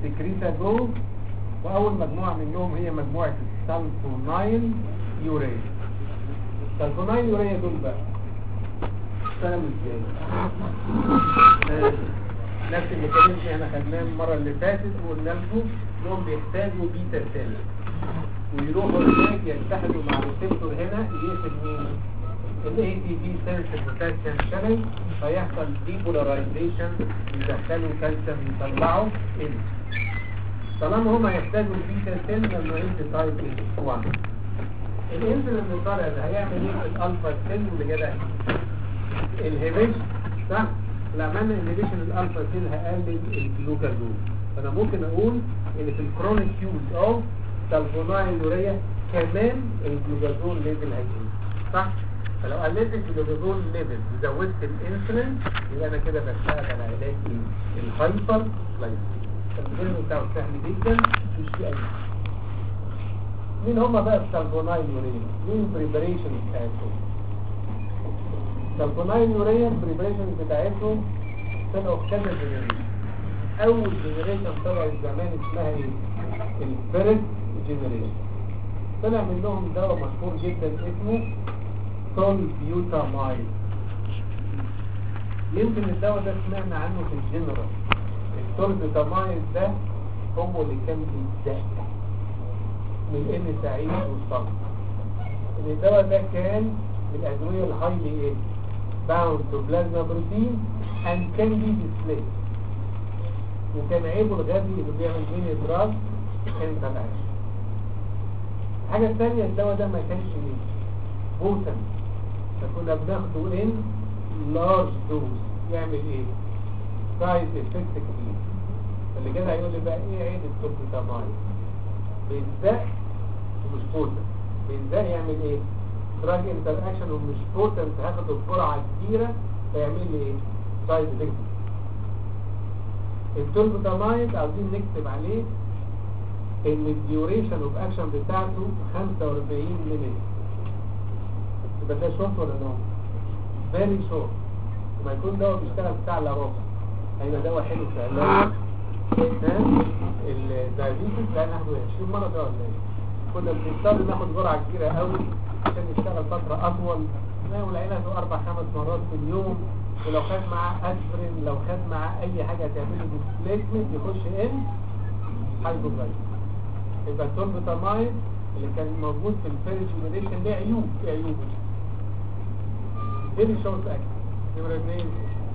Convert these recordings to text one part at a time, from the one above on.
سكريتاجول واول مجموعة منهم هي مجموعة السلفونايل يوريا السلفونايل يوريا دول بقى اشتغلوا ازاي آه، نفس الميكانيزم اللي احنا خدناه المرة اللي فاتت وقلنا لكم انهم بيحتاجوا بيتا سيل ويروحوا هناك يتحدوا مع الريسبتور هنا يقفل مين؟ ال ATP سنسر بوتاسيوم شانل فيحصل ديبولاريزيشن يدخلوا كالسيوم يطلعوا ال طالما هما يحتاجوا البيتا سيل لما انت تايب 1 الانسولين اللي طالع ده هيعمل ايه في الالفا سيل اللي جدع الهيبش صح؟ لما عملنا انهبيشن الالفا سيل هقلل الجلوكاجون فانا ممكن اقول ان في الكرونيك يوز اوف سالفونايلوريا كمان الجلوكاجون ليفل هيزيد صح؟ فلو قللت الجلوكاجون ليفل وزودت الانسولين يبقى انا كده بشتغل على علاج ايه؟ الهايبر لايسيس الفيلم بتاعه سهل جدا مش فيه اي حاجة. مين هما بقى السالفونايلوريا؟ مين البريبريشن بتاعتهم؟ السلفونايل يوريا البريبريشن بتاعتهم طلعوا في كذا جنريشن اول جنريشن طلعت زمان اسمها ايه الفيرست جنريشن طلع منهم دواء مشهور جدا اسمه سولبيوتامايد يمكن الدواء ده سمعنا عنه في الجنرال السولبيوتامايد ده هو اللي كان بيتزق من ان سعيد والصلب ان الدواء ده كان من الادويه الهايلي ايه bound to plasma protein and can be displayed وكان عيبه الغبي انه بيعمل ميني دراج انت الاكشن الحاجة الثانية الدواء ده ما كانش ايه بوتن فكنا بناخده ان لارج دوز يعمل ايه سايد افكت كبير اللي كده هيقول لي بقى ايه عيب السلفيتامايد بيتزق ومش بوتن بيتزق يعمل ايه دراج انتر اكشن ومش بوتنت هاخده بجرعه كبيره فيعمل لي ايه سايد افكت التولبوتامايد عاوزين نكتب عليه ان الديوريشن اوف اكشن بتاعته 45 مينيت يبقى ده شورت ولا نو فيري شورت لما يكون دواء بيشتغل ساعه الا ربع هيبقى دواء حلو في علاج الدايابيتس ده ناخده 20 مره ده ولا ايه كنا بنضطر ناخد جرعه كبيره قوي عشان يشتغل فترة أطول لو لقينا له أربع خمس مرات في اليوم ولو خد معاه أسبرين لو خد معاه أي حاجة تعمل له ديسبليسمنت يخش إن هايبوجلايد يبقى التوربيتامايد اللي كان موجود في الفيري جنريشن ليه عيوب ايه عيوبه فيري شورت اكشن نمرة اثنين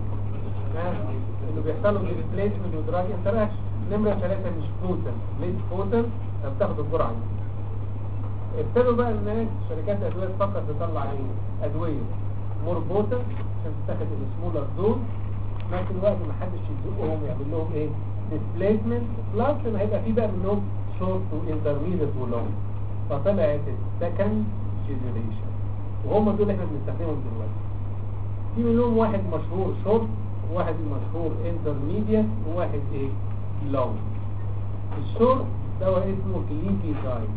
انه بيحصل له ديسبليسمنت ودراج انتراكشن نمرة ثلاثة مش بوتن ليس بوتن فبتاخد الجرعة دي ابتدوا بقى الناس شركات الادويه تفكر تطلع ايه ادويه مور بوتن عشان تستخدم السمولر دوز في نفس الوقت ما حدش يزقهم يعمل لهم ايه ديسبليسمنت بلس ما هيبقى في بقى منهم شورت وانترميديت ولونج فطلعت السكند جنريشن وهم دول احنا بنستخدمهم دلوقتي في منهم واحد مشهور شورت وواحد مشهور انترميديت وواحد ايه لونج الشورت دواء اسمه جليكي دايت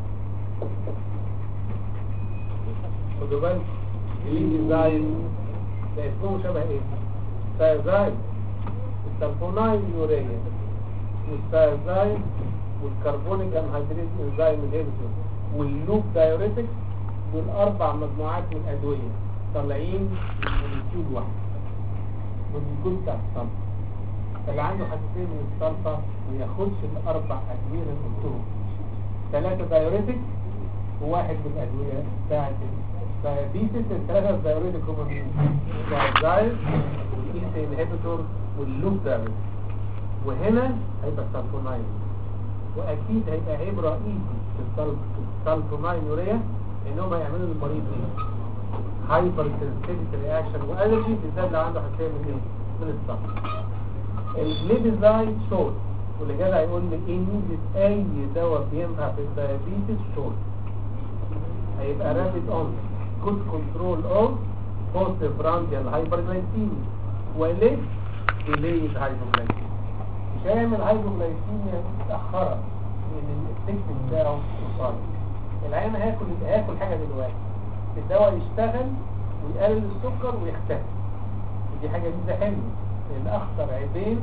خدوا بالك الانزايم ده اسمه شبه ايه ثايزايد السلفونايل يوريا والثايزايد والكربونيك انهيدريز انزايم انهبيتور واللوب دايوريتكس دول اربع مجموعات من الادويه طالعين من موليكيول واحد موليكيول بتاع الصلب اللي عنده حساسيه من الصلفه ما ياخدش الاربع ادويه اللي قلتهم ثلاثه دايوريتكس وواحد من الأدوية بتاعت الدايابيتس الثلاثة الدايوريتك هما مين؟ الدايزايد والإيس انهبيتور واللوب دايوريتك وهنا هيبقى السلفونايل وأكيد هيبقى عيب رئيسي في السلفونايل يوريا إنهم هيعملوا للمريض إيه؟ هايبر سنسيتيف رياكشن وألرجي بالذات لو عنده حساسية من إيه؟ من الصلب الجليبيزايد شورت واللي جاي هيقول لي ايه ميزه اي دواء بينفع في الدايابيتس شورت هيبقى رابيد اون جود كنترول اوف بوزيتيف برانديال هايبرجلايسيميا وليه ديليد هايبوجلايسيميا مش هيعمل هايبوجلايسيميا متاخره لان الافكت بتاعه قصير العيان هياكل هياكل حاجه دلوقتي الدواء يشتغل ويقلل السكر ويختفي ودي حاجه ميزه حلوه لان اخطر عيبين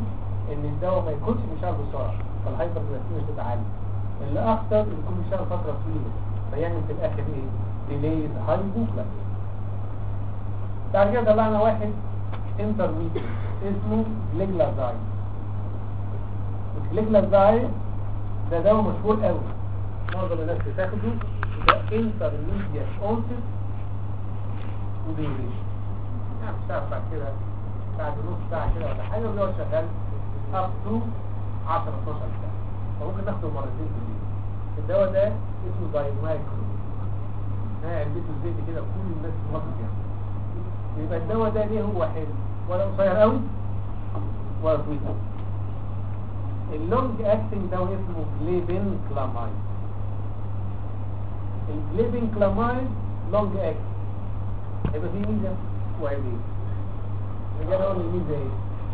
ان الدواء ما يكونش بيشتغل بسرعه فالهايبر جلايسيميا تبقى عاليه اللي اخطر ان يكون بيشتغل فتره طويله فيعمل في الاخر ايه ديليز هايبوكلايسيميا بعد كده طلعنا واحد انترميديت اسمه جليجلازايد الجليجلازايد ده دواء مشهور قوي معظم الناس بتاخده ده انترميديت اونست وديوريشن يعني مش هتعرف بعد كده بعد نص ساعة كده ولا حاجة وبيقعد شغال up to 10 12 ساعة فممكن تاخده مرتين في اليوم الدواء ده اسمه دايمايكرو ها علبته زيت كده كل الناس في مصر يعني يبقى الدواء ده ليه هو حلو ولا قصير قوي ولا طويل قوي اللونج اكتنج دواء اسمه جليبين كلامايد الجليبين كلامايد لونج اكتنج هيبقى فيه ميزة وعيبين رجال اقول الميزة ايه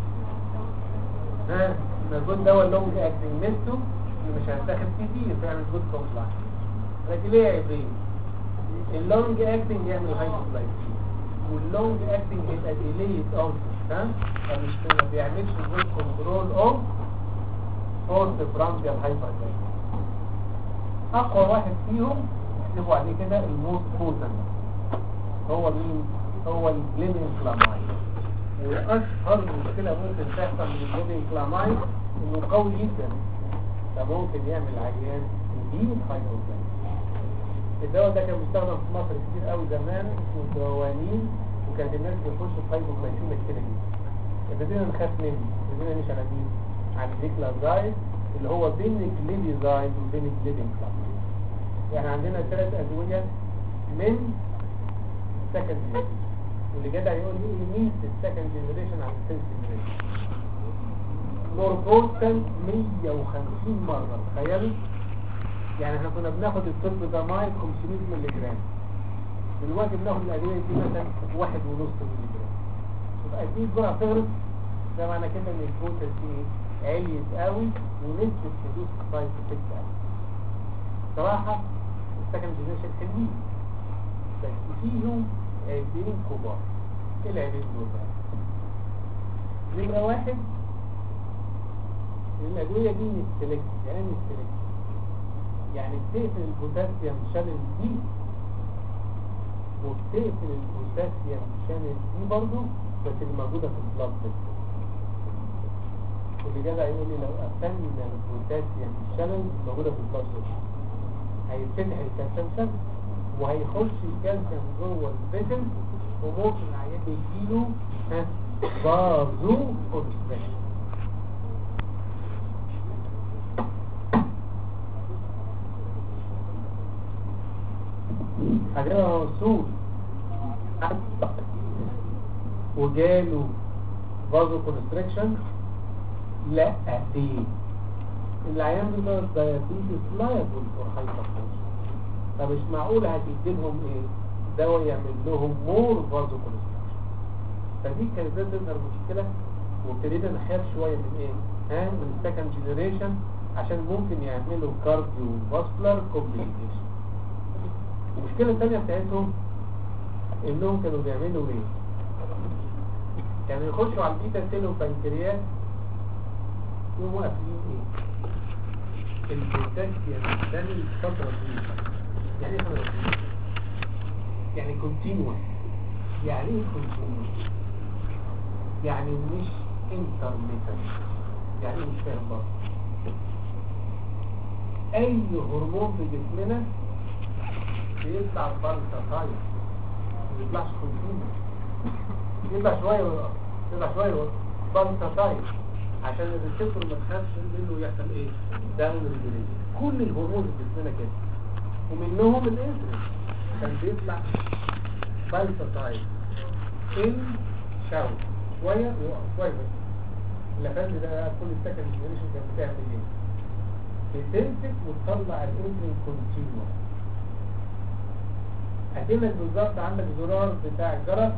ها ما يكون دواء اللونج اكتنج ميزته اللي مش هيتاخد كتير فيعمل جود كومبلاين لكن ليه عيبين اللونج اكتنج يعمل هايبوكلايسيميا واللونج اكتنج هيبقى ديليت اونست ها فمش ما بيعملش جود كنترول اوف فورس برانديال هايبرجلايسيميا اقوى واحد فيهم اكتبوا عليه كده الموست بوتنت هو مين هو الجليبين كلامايد واشهر مشكله ممكن تحصل من الجليبين كلامايد انه قوي جدا فممكن يعمل عيان يجيب هايبوكلايسيميا الدواء ده كان مستخدم في مصر كتير قوي زمان اسمه دوانين وكانت الناس بيخشوا في هايبوكلايسيميا كتير جدا ابتدينا نخاف منه ابتدينا مش على مين على الديكلازايد اللي هو بين الجليبيزايد وبين الجليبين كلامايد يعني عندنا ثلاث ادويه من سكند جنريشن واللي جدع يقول لي ايه مين في السكند جنريشن عن الثيرد جنريشن نوربورتال 150 مرة تخيلوا يعني احنا كنا بناخد الطب ده مايل 500 مللي جرام دلوقتي بناخد الادويه دي مثلا واحد ونص مللي جرام يبقى اكيد جرعه تغرب ده معنى كده ان البوتنسي ايه عليت قوي ونسبه حدوث سايد افكت قوي صراحه السكند جنريشن حلوين بس فيهم عيبين كبار ايه العيبين دول بقى نمره واحد الادويه دي مستلكت يعني ايه مستلكت يعني بتقفل البوتاسيوم شانل دي وبتقفل البوتاسيوم شانل دي برضو بس اللي موجوده في البلاد فيسل واللي جدع يقول لي لو قفلنا البوتاسيوم شانل موجوده في البلاد فيسل هيتفتح الكالسيوم شانل وهيخش الكالسيوم جوه الفيسل وممكن العيان يجيله ها بازو كونستراكشن هجيبها موصول وجاله فازو كونستريكشن لا ليه العيان بيبقى دايابيتس لايبل فور هايبرتنشن فمش معقول هتدي لهم ايه دواء يعمل لهم مور فازو كونستريكشن فدي كانت تظهر مشكله وابتدينا نخاف شويه من ايه ها من السكند جنريشن عشان ممكن يعملوا كارديو فاسكولار كومبليكيشن المشكلة الثانية بتاعتهم انهم كانوا بيعملوا ايه كانوا يخشوا على البيتا سيل وبنكرياس يقوموا قافلين ايه البوتاسيوم الثاني فترة طويلة يعني ايه فترة طويلة يعني كونتينوس يعني ايه كونتينوس يعني مش انترميتنت يعني ايه مش فاهم برضه اي هرمون في جسمنا بيطلع بالسطايل ما بيطلعش كونتينوس يطلع شويه ويقف يطلع شويه ويقف بالسطايل عشان الريسبتور ما تخافش منه يحصل ايه داون ريجوليشن كل الهرمون في جسمنا كده ومنهم الانسولين كان بيطلع بالسطايل ان شاو شويه ويقف شويه بس اللفاز ده كل السكند جنريشن كانت بتعمل ايه بتمسك وتطلع الانسولين كونتينوس هتمك بالظبط عندك زرار بتاع الجرس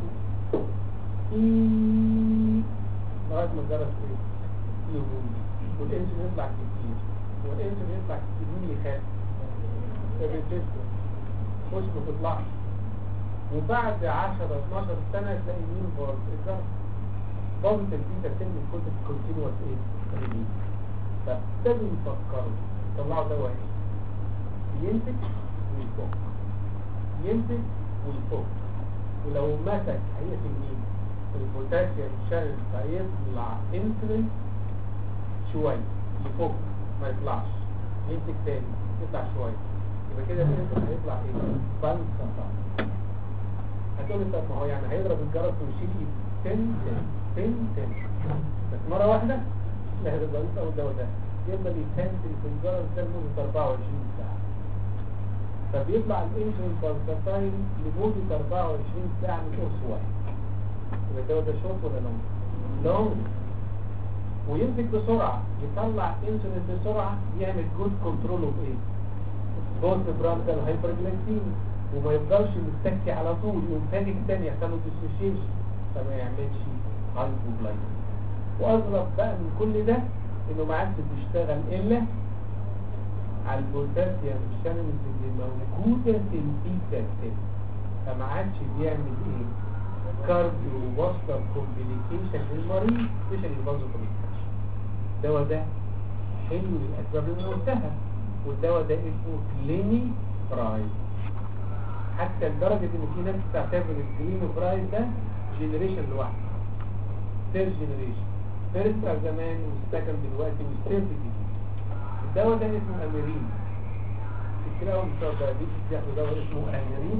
إيه لغايه ما الجرس ايه يقوم والانسولين يطلع كتير والانسولين يطلع كتير مين يخاف الريسبتور مش ما تطلعش وبعد 10 12 سنه تلاقي مين باظ الجرس باظت البيتا سيل من كتر الكونتينوس ايه ريليز فابتدوا يفكروا يطلعوا دواء ايه ينتج ويفك ينتج ويفك ولو مسك هيقفل مين البوتاسيوم شانل هيطلع انسولين شويه يفك ما يطلعش ينتج تاني يطلع شويه يبقى كده الانسولين هيطلع ايه بانسفا هتقول لي طب ما هو يعني هيضرب الجرس ويشيل ايده 10 10 10 10 بس مره واحده لا هذا الضغط او الدواء ده يفضل يتنسل في الجرس ده لمده 24 ساعه فبيطلع الانسولين بانسفاين لمده 24 ساعه من قرص واحد يبقى الدواء ده شورت ولا لونج؟ لونج ويمسك بسرعه يطلع انسولين بسرعه يعمل جود كنترول اوف ايه؟ بوست برانكال هايبرجلايكيميا وما يفضلش مستكي على طول يقوم تاني تاني يحصل له ديسوشيشن فما يعملش هايبوجلايكيميا واظرف بقى من كل ده انه ما عادش بيشتغل الا على البوتاسيوم شانلز اللي موجوده في البيتا سيل فما عادش بيعمل ايه كارديو واسطه كومبليكيشن للمريض سبيشال البازو كومبليكيشن الدواء ده حلو للاسباب اللي أنا قلتها والدواء ده اسمه كليني برايز حتى لدرجة ان في ناس بتعتبر الكليني برايز ده جنريشن لوحده ثيرد جنريشن فيرست بتاع زمان والسكند دلوقتي والثيرد جديد الدواء ده اسمه اميرين كتير قوي بتوع الدايابيتس بياخدوا دواء اسمه اميرين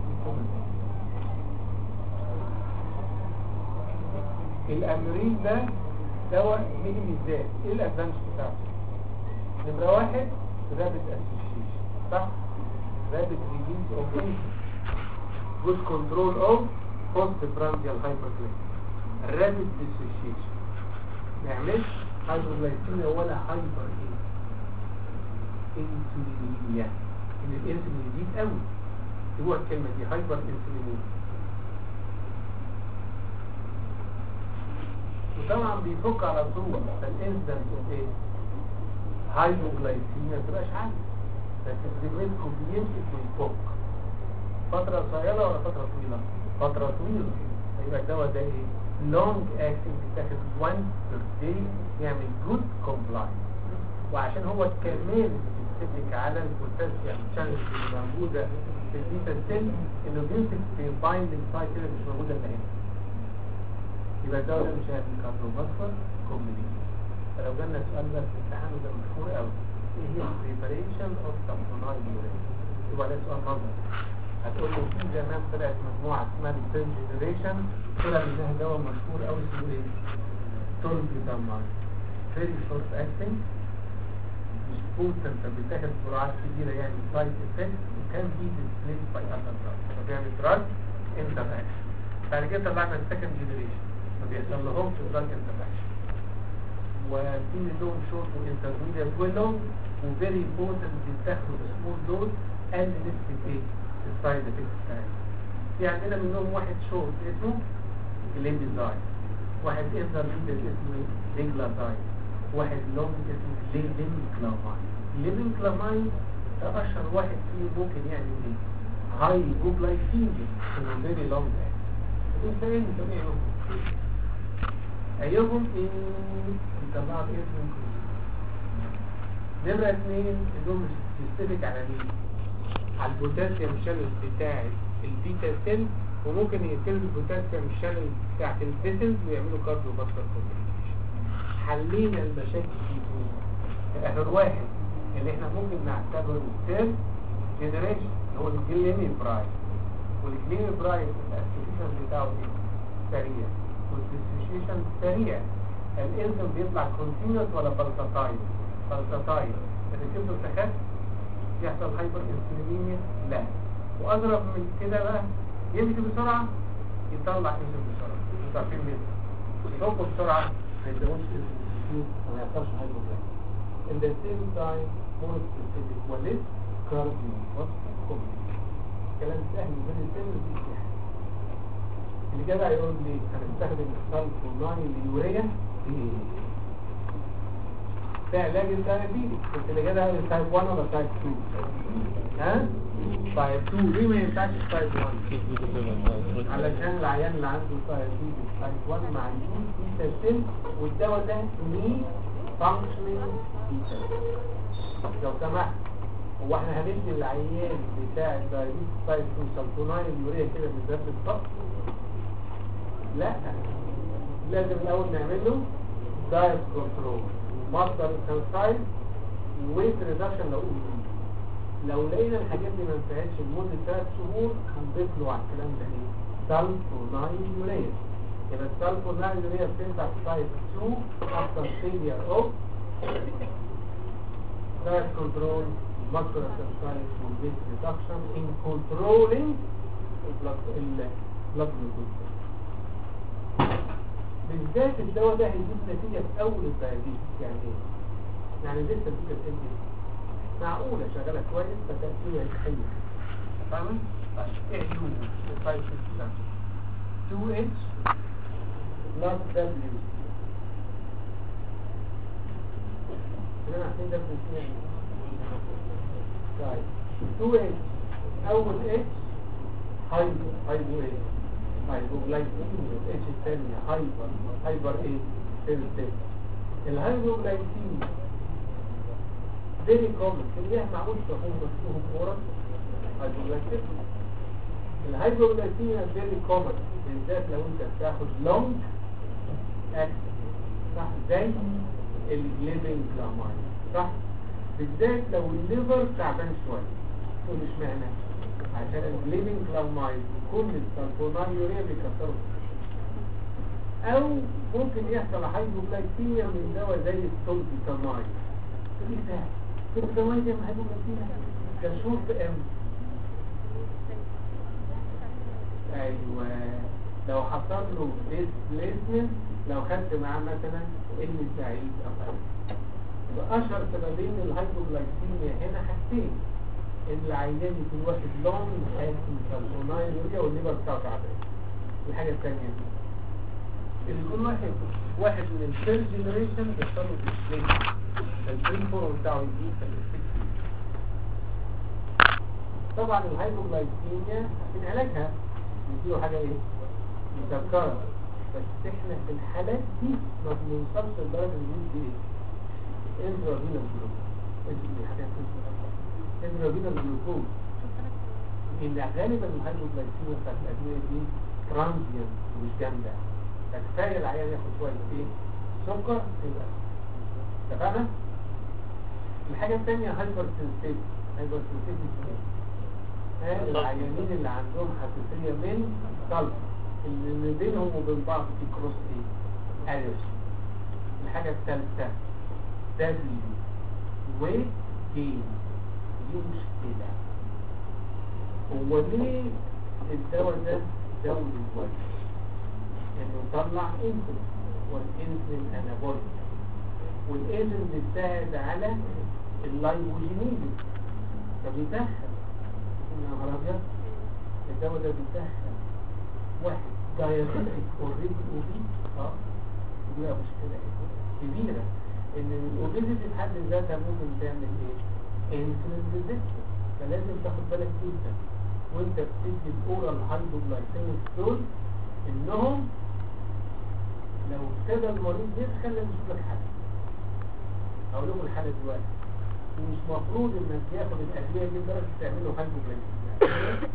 الاميرين ده دواء مين بالذات ايه الادفانس بتاعته نمرة واحد رابط اسوشيشن صح رابط ريليز اوف جود كنترول اوف بوست برانديال هايبرجلايكيميا رابط ديسوشيشن ما يعملش هايبرجلايكيميا ولا هايبر ايه انسولينيا ان الانسولين يزيد قوي هو الكلمه دي هايبر انسولينيا وطبعا بيفك على طول فالانسدنت اوف ايه هايبوجلايسيميا ما تبقاش عاليه لكن ريبريسكو بيمسك ويفك فترة قصيرة ولا فترة طويلة؟ فترة طويلة يبقى الدواء ده ايه؟ لونج اكتنج بيتاخد 1 بير داي يعمل جود كومبلاينس وعشان هو كمان بيمسك على البوتاسيوم شانلز اللي موجودة في البيتا سيل انه بيمسك في بايندنج سايت كده مش موجودة الا هنا يبقى الدواء ده مش هيعمل كارديوفاسكولار كومبليكيشن فلو جالنا سؤال ده في الامتحان وده مشهور قوي ايه هي البريباريشن اوف سامبونايد يورين يبقى ده سؤال نظري هتقول له في زمان طلعت مجموعه اسمها الثيرد جنريشن طلع منها دواء مشهور قوي اسمه ايه؟ تولبيتامايد فيري شورت اكتنج مش بوتنت بتاخد جرعات كبيره يعني سايد افكت وكان بي ديسبليس باي اذر دراج فبيعمل دراج انتر اكشن بعد كده طلعنا السكند جنريشن ما بيحصل لهمش دراج انتر اكشن وفي منهم شورت وانترميديت ولونج وفيري امبورتنت بيتاخدوا بسمول دوز قل نسبه ايه؟ السايد افكت بتاعتها في عندنا منهم واحد شورت اسمه جلينديزاين واحد انترميديت اسمه ديجلازاين واحد لونج اسمه ليفينكلاماين ليفينكلاماين ده اشهر واحد فيه ممكن يعمل ايه؟ هايبوجلايكيميا انه فيري لونج الانسان بنسميه ايهم ايه بيطلعوا اسم نمرة اثنين انهم بيستهلك على مين؟ على البوتاسيوم شانل بتاع البيتا سيل وممكن يقتلوا البوتاسيوم شانل بتاعت الفيسلز ويعملوا كارديو فاسكولار كومبليكيشن حلينا المشاكل دي اخر واحد اللي احنا ممكن نعتبره الثيرد جنريشن اللي هو الجليمي برايس والجليمي برايس الاسوشيشن بتاعه ايه؟ سريع والديسوشيشن سريع الانسان بيطلع كونتينوس ولا بلساتايل بلساتايل الريسبتور تخف يحصل هايبر انسولينيميا لا واضرب من كده بقى يمشي بسرعه يطلع انسولين بسرعه انتوا عارفين ليه يفكوا بسرعه ما يدوش انسولين وما يحصلش هايبر in the same time more specific وليس كارديو فاسكولار كلام سهل من السن دي اللي جدع يقول لي هنستخدم السلفونايل اليوريا في ايه؟ ده علاج الدايابيتس بس اللي جدع يقول تايب 1 ولا تايب 2 ها؟ تايب 2 ليه ما ينفعش تايب 1 علشان العيان اللي عنده دايابيتس تايب 1 ما عندوش بيتا سيل والدواء ده مين functioning feature لو سمحت هو احنا هندي العيان بتاع الدايبيتس تايب 2 سلفونايل اليوريا كده من ذات الطق لا لازم الاول نعمل له دايت كنترول مصدر اكسرسايز ويت ريدكشن لو قلنا لو لقينا الحاجات دي ما انتهتش لمده ثلاث شهور هنضيف له على الكلام ده ايه؟ سلفونايل يوريا يبقى السلفونايل يوريا بتنفع في تايب 2 after failure of diet control muscle exercise and weight reduction in controlling blood blood glucose بالذات الدواء ده هيجيب نتيجة في أول الدايابيتس يعني إيه؟ يعني لسه النتيجة بتنزل معقولة شغالة كويس فتأثيرها يتحل فاهمة؟ طيب إيه يو الفايف 2H plus W كده عارفين ده بنسميه طيب 2H أول H هايبر هايبر إيه؟ هايبوغلايكيميا الاتش الثانية هايبر هايبر ايه سيلتيف الهايبوغلايكيميا فيري كومن اللي معقول تكون مفتوح كورة هايبوغلايكيميا الهايبوغلايكيميا فيري كومن بالذات لو انت بتاخد لونج اكشن صح زي الجليبنج جلاماين صح بالذات لو الليفر تعبان شويه تقول اشمعنى عشان الجليبنج جلاماين كل السلفونال يوريا بيكسروا او ممكن يحصل هايبوغلايكيميا من دواء زي السولفيتاماين ايه ده السولفيتاماين ده هايبوغلايكيميا ده شورت ام ايوه لو حصل له ديسبليسمنت لو خدت معاه مثلا علم سعيد او يبقى اشهر سببين الهايبوغلايكيميا هنا حاجتين ان العيان يكون واخد لون حاسم سلفونايل يوريا والليفر بتاعه تعبان الحاجه الثانيه دي اللي يكون واحد واحد من الثيرد جنريشن بيحصل له ديسبليسمنت البرين فورم بتاعه يزيد فالافكت طبعا الهايبوغلايكيميا عشان علاجها نديله حاجه ايه؟ مسكره بس احنا في الحالات دي ما بنوصلش لدرجه ان ندي ايه؟ انترافينال جلوكوز حاجات انترافينال جلوكوز ان غالبا الهايبوغلايكيميا بتاعت الادويه دي ترانزيانت مش جامده فكفايه العيان ياخد شويه ايه؟ سكر يبقى اتفقنا؟ الحاجه الثانيه هايبر سنسيتيف هايبر سنسيتيف العيانين اللي عندهم حساسية من صلب اللي بينهم وبين بعض في كروس ايه ألف الحاجة الثالثة دبليو وكين دي مشكلة هو ليه الدواء ده دول الوجه انه يطلع انسولين والانسولين انابوليك والانسولين بيساعد على اللايبوجينيز فبيدخل نهار ابيض الدواء ده بيدخل واحد دايابيتك اوريدي اوبي اه دي بقى مشكله كبيره ان الاوبيزيتي في حد ذاتها ممكن تعمل ايه؟ انسولين ريزيستنس فلازم تاخد بالك جدا وانت بتدي الاورال هايبوجلايسيميك دول انهم لو ابتدى المريض يدخل لازم يشوف لك حل هقول لكم الحاله دلوقتي ومش مفروض انك تاخد الادويه دي لدرجه تعمل له هايبوجلايسيميا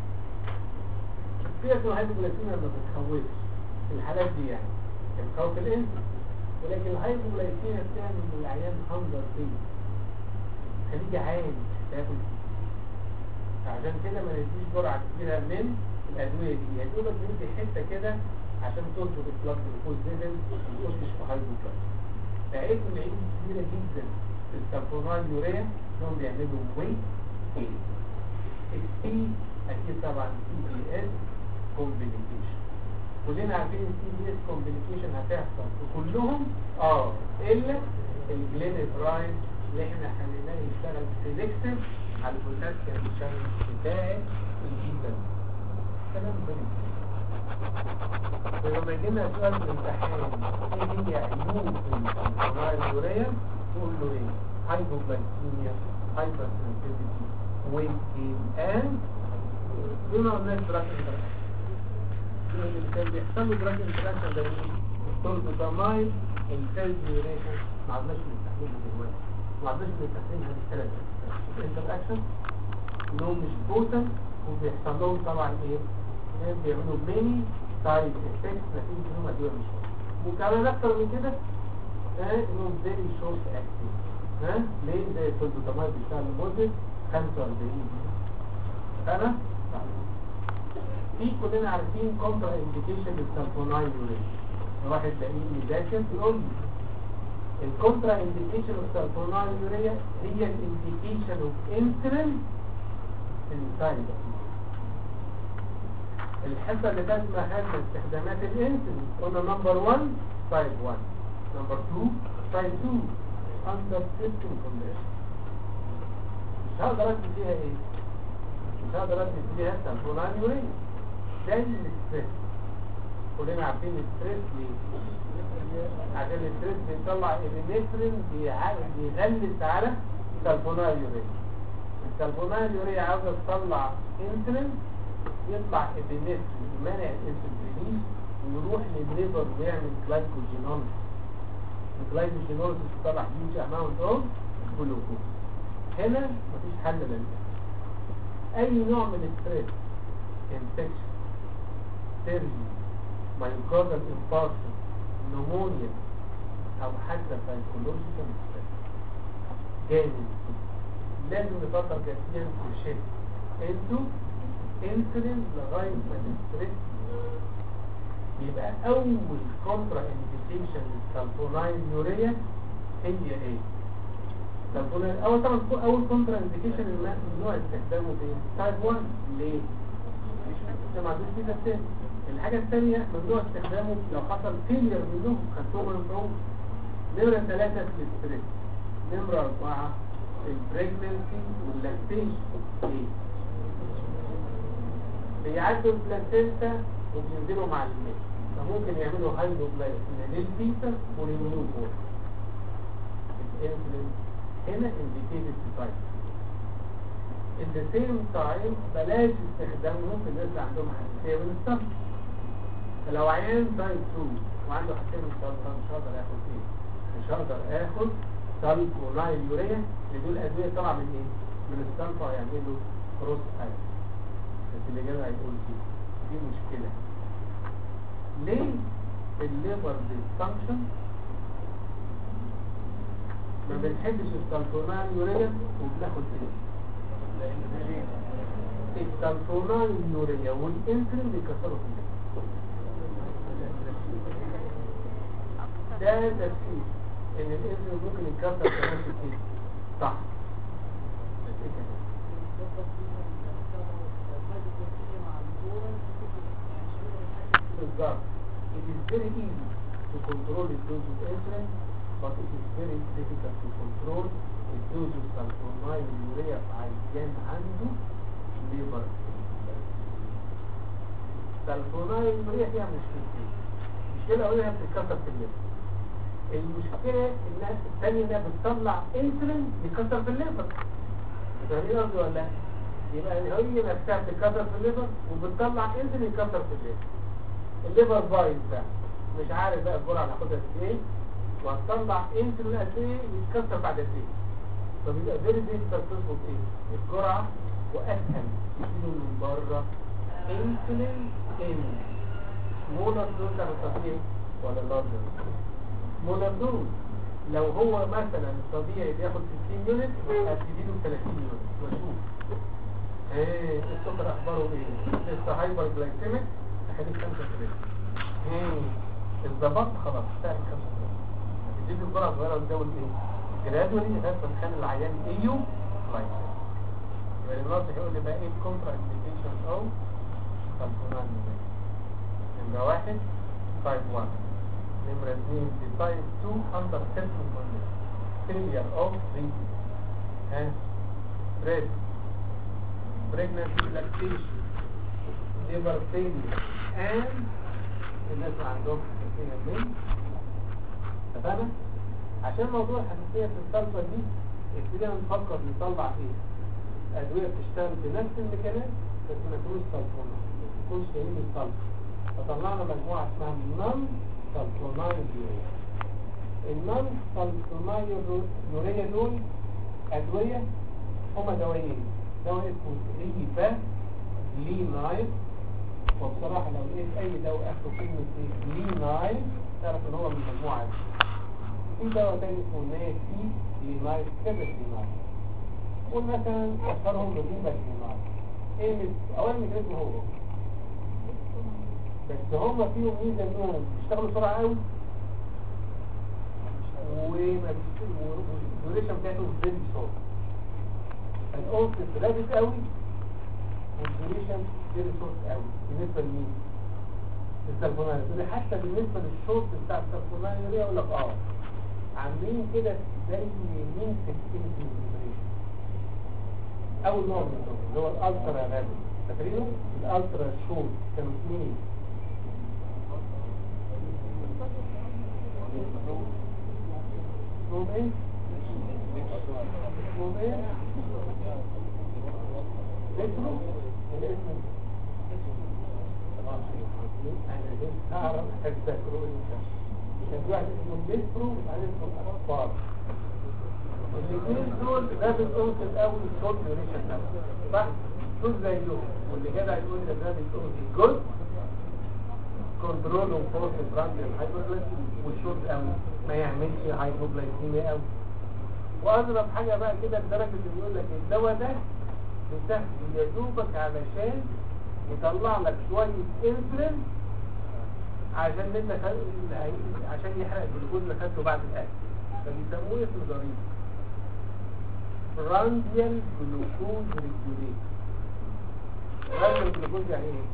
في اسمه هايبوجلايسيميا ما بتخوفش في الحالات دي يعني بتخوف الانسان ولكن الهايبوجلايسيميا بتعمل للعيان هانجر فيه خليه جعان تاكل عشان كده ما نديش جرعه كبيره من الادويه دي يا دوبك ندي حته كده عشان تظبط البلاد جلوكوز ليفل ما يخشش في هايبوجلايسيميا فعيب من العيوب كبيره جدا السلفونال يوريا انهم بيعملوا ويت جين السي اكيد طبعا سي بي اس كومبليكيشن كلنا عارفين السي بي اس كومبليكيشن هتحصل وكلهم اه الا الجلينيفرايد اللي احنا خليناه يشتغل سيلكتيف على البوتاسيوم شانل بتاع الجيزه كلام بني ولما يجينا سؤال في الامتحان ايه هي عيوب السلفونال يوريا تقول له ايه hypoglycemia hypersensitivity weight gain and بما قلنا دراج انتراكشن اللي كان بيحصل له دراج انتراكشن ده التولبوتامايد الفيلديوريشن ما عدناش بنستخدمها دلوقتي ما عدناش بنستخدمها للثلاث انتر اكشن انهم مش بوتن وبيحصل لهم طبعا ايه إيه بيعملوا ميني سايد افكتس نتيجه انهم ادويه مش واضحة. وكمان اكتر من كده ها انهم فيري شورت اكتنج ها ليه زي الفلبوتامايد بيشتغل لمده 45 دقيقه انا في كلنا عارفين كونترا انديكيشن للسلفونايل يورين واحد لاقيه مذاكر يقول لي الكونترا انديكيشن للسلفونايل يوريا هي الانديكيشن اوف انسولين انسايد الحصه اللي فاتت ما خدنا استخدامات الانسولين قلنا نمبر 1 تايب 1 نمبر 2 تايب 2 اندر سيستم كونديشن مش هقدر اكتب فيها ايه مش هقدر اكتب فيها سلفونايل يوريا زي الاستريس كلنا عارفين الاستريس ليه عشان الاستريس بيطلع الانيترين بيغلس على سلفونايل يوريا السلفونايل يوريا عاوزه تطلع انسولين يطلع الانيترين يمنع الانسولين ويروح للليفر ويعمل جلايكوجينوليس الجلايكوجينوليس بيطلع هيوج اماونت اوف جلوكوز هنا مفيش حل للإنسان اي نوع من الستريس انفكشن سيرجي مايوكاردال انفاركشن نمونيا او حتى سايكولوجيكال ستريس جامد لازم نفكر جديا في شيء انتو انسولين لغايه ما الستريس يبقى اول كونترا انديكيشن للسلفونايل يوريا هي ايه سلفونايل اول طبعا اول كونترا انديكيشن النوع استخدامه في تايب 1 ليه عشان ما عندوش فيه تاني الحاجة الثانية ممنوع استخدامه لو حصل فيلير منهم خدتهم من فوق نمرة ثلاثة في الاستريس نمرة أربعة البريجننسي واللاكتيشن ليه؟ بيعدوا البلاسينتا وبينزلوا مع الميل فممكن يعملوا هايدروبلاسيا للفيتر وللنيوبورن الانسولين هنا indicated to type in the same time بلاش استخدامهم في الناس اللي عندهم حساسية من الصف فلو عيان تايب 2 وعنده حساسية من الصف مش هقدر اخد ايه مش هقدر اخد سالفونايل يوريا اللي دول ادوية طالعة من ايه من الصف هيعملوا كروس ايس بس اللي جاي هيقول دي دي مشكلة ليه الليبر ديسفانكشن ما بنحبش السلفونايل يوريا وبناخد ايه السلفونايل يوريا والانسولين بيكسروا في الجسم ده تفسير ان الانسولين ممكن يتكسر كمان في الجسم صح بس ايه كمان بالظبط it is very easy to control the dose of insulin but it is very difficult to control the dose of sulfonamide urea في عيان عنده liver sulfonamide urea فيها مشكلتين المشكلة الأولى انها بتتكسر في الليفر المشكلة انها الثانية انها بتطلع انسولين بيكسر في الليفر فاهمين قصدي ولا لا؟ يبقى هي نفسها بتتكسر في الليفر وبتطلع انسولين يكسر في الليفر الليفر بايظ ده مش عارف بقى الجرعة هاخدها قد ايه وهتطلع انسولين قد ايه يتكسر بعد قد ايه فبيبقى فيري ديفيكالت تظبط ايه الجرعة واسهل تشيله من بره انسولين ان سمولر دوز على الطبيعي ولا لارجر سمولر دوز لو هو مثلا الطبيعي بياخد 60 يونت هتديله 30 يونت واشوف ايه السكر اخباره ايه لسه هايبر جلايكيميك هخليك 35 ايه الضبط خلاص سهل 35 هتديله الجرعه صغيره وتزود ايه جرادولي لغايه ما تخلي العيان ايو لايكيميك يبقى الناصح يقول لي بقى ايه الكونترا انديكيشن او سلفونال نمرة واحد تايب 1 نمرة اثنين في تايب 2 اندر سيرتن كونديشن failure of breathing ها stress pregnancy lactation liver failure and الناس اللي عندهم حساسية من اتفقنا؟ عشان موضوع الحساسية في الصلبة دي ابتدينا نفكر نطلع ايه؟ أدوية بتشتغل بنفس الميكانيزم بس ما تكونش سلفونة ما تكونش جايين من الصلب فطلعنا مجموعة اسمها نون سلفونايل يوريا النون سلفونايوريا دول ادويه هما دوايين دواء اسمه ريفا لينايل وبصراحه لو لقيت اي دواء اخره كلمه ايه لينايل تعرف ان هو من المجموعه دي في دواء تاني اسمه ناسي لينايل كبس لينايل قول مثلا اشهرهم ريفا لينايل ايه مس- اولا ميكانيزم هو بس هم فيهم ميزه انهم بيشتغلوا بسرعه قوي وما والديوريشن بتاعته فيري شورت الاوت رابط قوي والديوريشن فيري شورت قوي بالنسبه لمين؟ للسلفونايل يقول لي حتى بالنسبه للشورت بتاع السلفونايل يقول لك اه عاملين كده زي مين في الديوريشن اول نوع من الدول اللي هو الالترا رابط فاكرينه؟ الالترا شورت كانوا اثنين اسمهم ايه؟ اسمهم ايه؟ ذكروا ولا اسمه؟ انا لسه اعرف الذكروا انت كان في واحد اسمه الذكروا وبعدين اسمه الاخبار الاثنين دول ده بتقول الاول الصوت ديوريشن صح؟ دول زيهم واللي جدع يقول ده ده بتقول الجزء كنترول وفورس براند الهايبوجلايسيميا والشورت قوي ما يعملش هايبوجلايسيميا قوي واضرب حاجه بقى كده لدرجه اللي بيقول لك الدواء ده بتاخده يا دوبك علشان يطلع لك شويه انسولين عشان انت خل... عشان يحرق الجلوكوز اللي خدته بعد الاكل فبيسموه اسم ظريف برانديال جلوكوز ريجوليت برانديال جلوكوز يعني ايه؟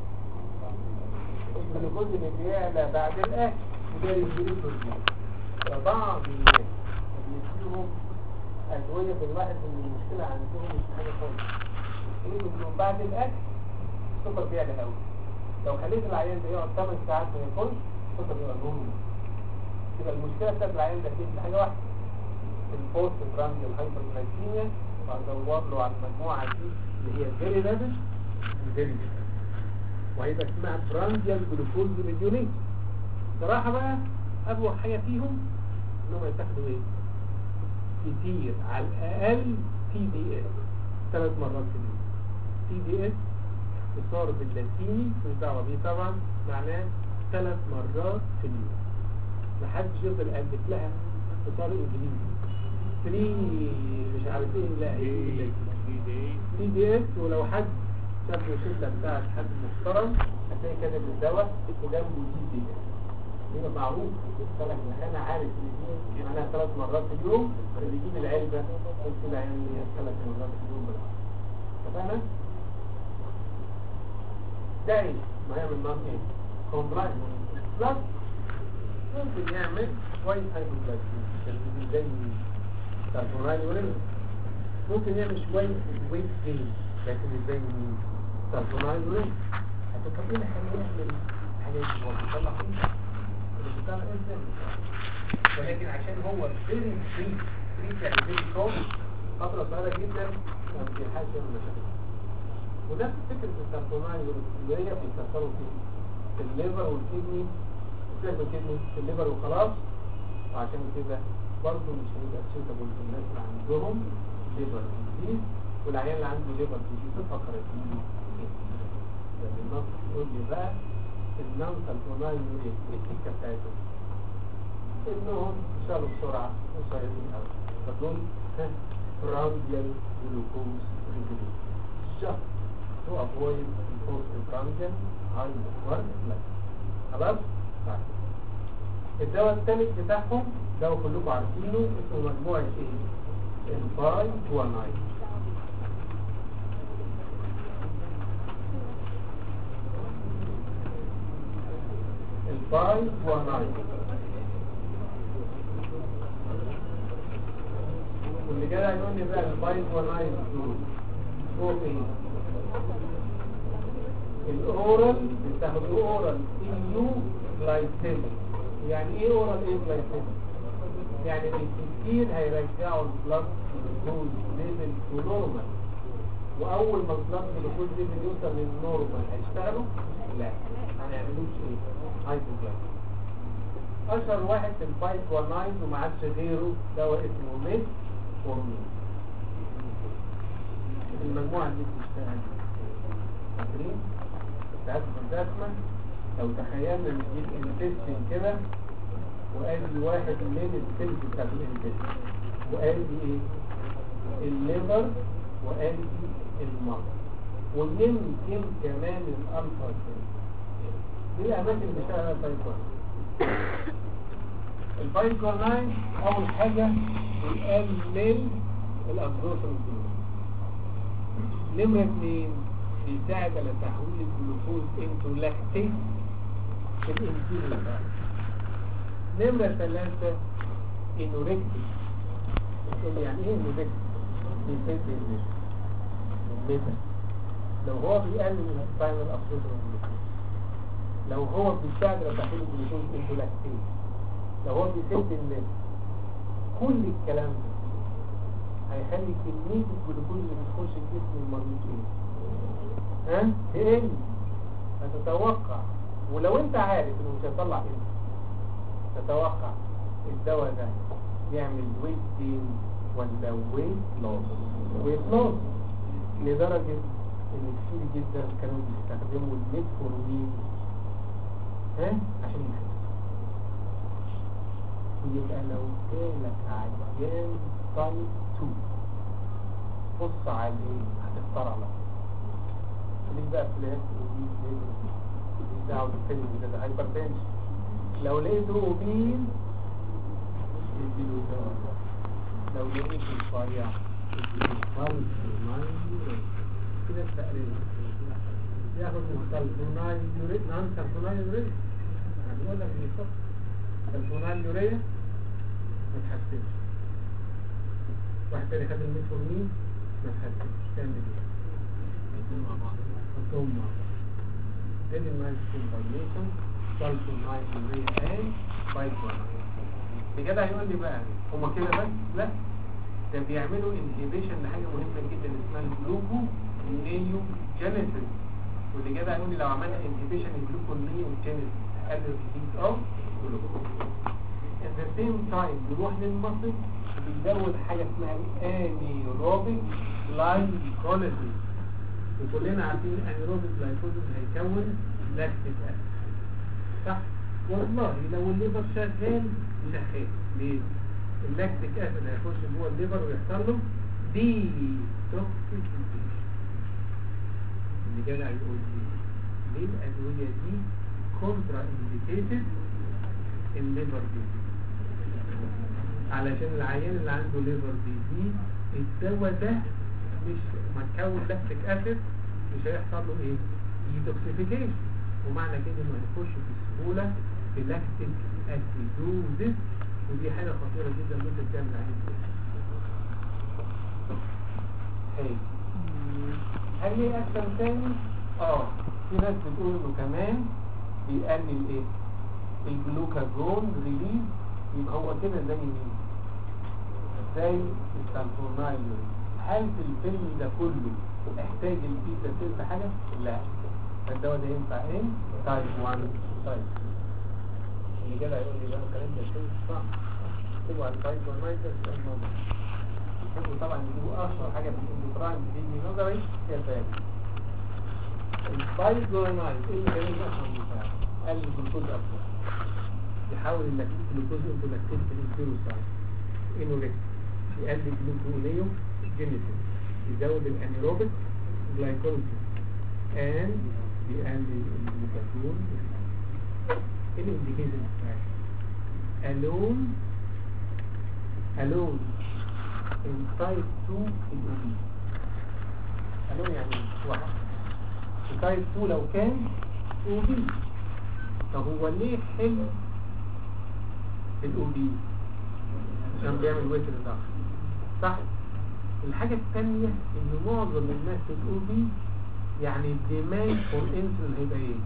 الجلوكوز اللي بيعلى بعد الاكل وده يجري هرمون فبعض الناس بيديهم ادويه بالواحد ان المشكله عندهم مش حاجه خالص يقولوا انه بعد الاكل السكر بيعلى قوي لو خليت العيان ده يقعد 8 ساعات ما ياكلش السكر بيبقى نورمال يبقى المشكله بتاعت العيان ده فين حاجه واحده البوست براند الهايبرجلايكيميا وهدور له على المجموعه دي اللي هي فيري رابش فيري وهيبقى اسمها برانديال جلوكوز ريديوليت صراحة بقى أبوح حاجة فيهم إنهم يتاخدوا إيه؟ كتير على الأقل تي دي اس ثلاث مرات في اليوم تي دي اس اختصار باللاتيني مش دعوة بيه طبعا معناه ثلاث مرات في اليوم محدش يفضل يألف لها اختصار انجليزي فري مش عارف ايه لا هي تي دي اس ولو حد شاف الشدة بتاعت حد محترم هتلاقي كاتب الدواء وجنبه تي دي اس يبقى معروف بالصلاة ان انا عارف ان دي معناها ثلاث مرات في اليوم اللي يجيب العلبة قلت له يعني هي ثلاث مرات في اليوم بس اتفقنا؟ ده ايه؟ ما يعمل نظام ايه؟ كومبلاين بلس ممكن يعمل شوية هايبوجلايسيميا زي سالفونايل ورينج ممكن يعمل شوية ويت جين لكن مش زي مين؟ سالفونايل ورينج هتبقى ايه اللي هيعمل حاجات هو بيطلع فيه اللي بيطلع ايه ولكن عشان هو فيري فري فري يعني فيري شورت فترة صغيرة جدا ما بيلحقش يعمل مشاكل ونفس فكرة السالفونايل والسيلية بيكسروا فيه في الليفر والكدني سيبك من الكدني في الليفر وخلاص وعشان كده برضه مش هيبقى سيوتابل في الناس اللي عندهم ليفر ديزيز والعيال اللي عنده ليفر ديزيز تفكر فيه يعني النص يقول لي بقى النون سالفونايل ايه السكه بتاعتهم انهم يشتغلوا بسرعه وصغيرين قوي فدول برانديال جلوكوز ريجوليت just to avoid post-prandial high work خلاص؟ طيب الدواء الثالث بتاعهم دواء كلكم عارفينه اسمه مجموعة ايه؟ الباي جوانايل الباي جوانايل واللي جاي يقول لي بقى الباي جوانايل دول دول ايه؟ الاورال بتاخدوه اورال ايو جلايسيميك يعني ايه اورال ايه جلايسيميك يعني بالكثير هيرجعوا البلاد جلوكوز ليفل تو نورمال واول ما البلاد جلوكوز ليفل يوصل للنورمال هيشتغلوا لا ما هنعملوش ايه هايبوجلايسيميك اشهر واحد في البايكوانايز وما عادش غيره دواء اسمه ميت فورمين المجموعه دي بتشتغل فاكرين بتاعت الرسمه لو تخيلنا ان دي الانتستين كده وادي واحد من السيلز بتاعت الانتستين وادي ايه الليفر وادي المرض ويمكن كمان الالفا سيل دي الاماكن اللي بيشتغل البايكون البايكون 9 اول حاجه بيقلل الابزوربشن نمرة اثنين بيساعد على تحويل الجلوكوز انتو لاكتيت في الانسولين نمرة ثلاثة انوركتيك بتقول يعني ايه انوركتيك؟ بيفيد الميتا لو هو بيقلل السباينال ابزوربشن الجلوكوز لو هو بيساعد على تحويل الجلوكوز انتو لاكتيت لو هو بيسد الميتا كل الكلام ده هيخلي كمية الجلوكوز اللي بتخش الجسم المريض ايه؟ ها؟ تقل هتتوقع ولو انت عارف انه مش هيطلع ايه تتوقع الدواء ده يعمل ويت جين ولا ويت لوس ويت لوس لدرجة ان كتير جدا كانوا بيستخدموا الميتفورمين ها عشان يخس ويبقى لو جالك عيان تايب 2 بص عليه هتختار على طول ليه بقى فلاس وبيز ليه دعوه بالفيلم ده ده هايبر تنشن لو لقيته اوبيز اديله دواء لو لقيته رفيع اديله سلفونايد كده التقرير ياخد سلفونايد يوريد نعم سلفونايد يوريد انا بقول لك بالظبط سلفونايد يوريا ما تحسنش واحد تاني خد الميتفورمين ما تحسنش تعمل ايه؟ مع بعض حطهم مع بعض ادي النايت كومباينيشن سلفونايد يوريا اند بايكونايد بجد هيقول لي بقى هما كده بس لا ده بيعملوا انهيبيشن لحاجه مهمه جدا اسمها الجلوكو نيو جينيسيس واللي كده هيقول لي لو عملنا انهيبيشن الجلوكو نيو جينيسيس هقلل الريليز اوف جلوكوز at the same time بيروح للمصل بيزود حاجه اسمها انيروبيك glycolysis وكلنا عارفين الانيروبيك glycolysis هيكون لاكتيك اسيد صح والله لو الليفر شغال شغال ليه اللاكتيك اسيد هيخش جوه الليفر ويحصل له دي توكسيفيكيشن اللي جاي هيقول لي ليه الادويه دي كونترا انديكيتد الليفر ديزيز علشان العيان اللي عنده ليفر ديزيز الدواء ده مش ما تكون لاكتيك اسيد مش هيحصل له ايه ديتوكسيفيكيشن ومعنى كده انه هيخش بسهوله في لاكتيك اسيدوزيس ودي حاجه خطيره جدا ممكن تعمل عليه هي هل ليه اكشن تاني اه في ناس بتقول انه كمان بيقلل ايه الجلوكاجون ريليز يبقى هو كده زي مين زي السلفونايل هل في الفيلم ده كله احتاج البيتا سيل في حاجه لا الدواء ده ينفع ايه تايب 1 تايب اللي كده هيقول لي بقى الكلام ده شيء صح اكتبوا على التايب 1 مايتر يحبوا طبعا يجيبوا اشهر حاجه في الاندوكراين بتيجي نظري هي فاهم البايزونايد ايه اللي كان الاشهر بتاعه قال الجلوكوز اكتر يحاول انك الجلوكوز انتو لاكتيت في الانتيروسايد انوريك يقلل جلوكونيو جينيسيس يزود الانيروبيك جلايكوليسيس and بيقلل الجلوكاجون ايه الانديكيشن بتاعتها alone alone in type 2 الأوبي alone يعني واحد في type 2 لو كان أوبي طب هو ليه حلو الأوبي عشان بيعمل ويت ريدكشن صح الحاجة الثانية ان معظم الناس الأوبي يعني الديماند فور انسولين هيبقى ايه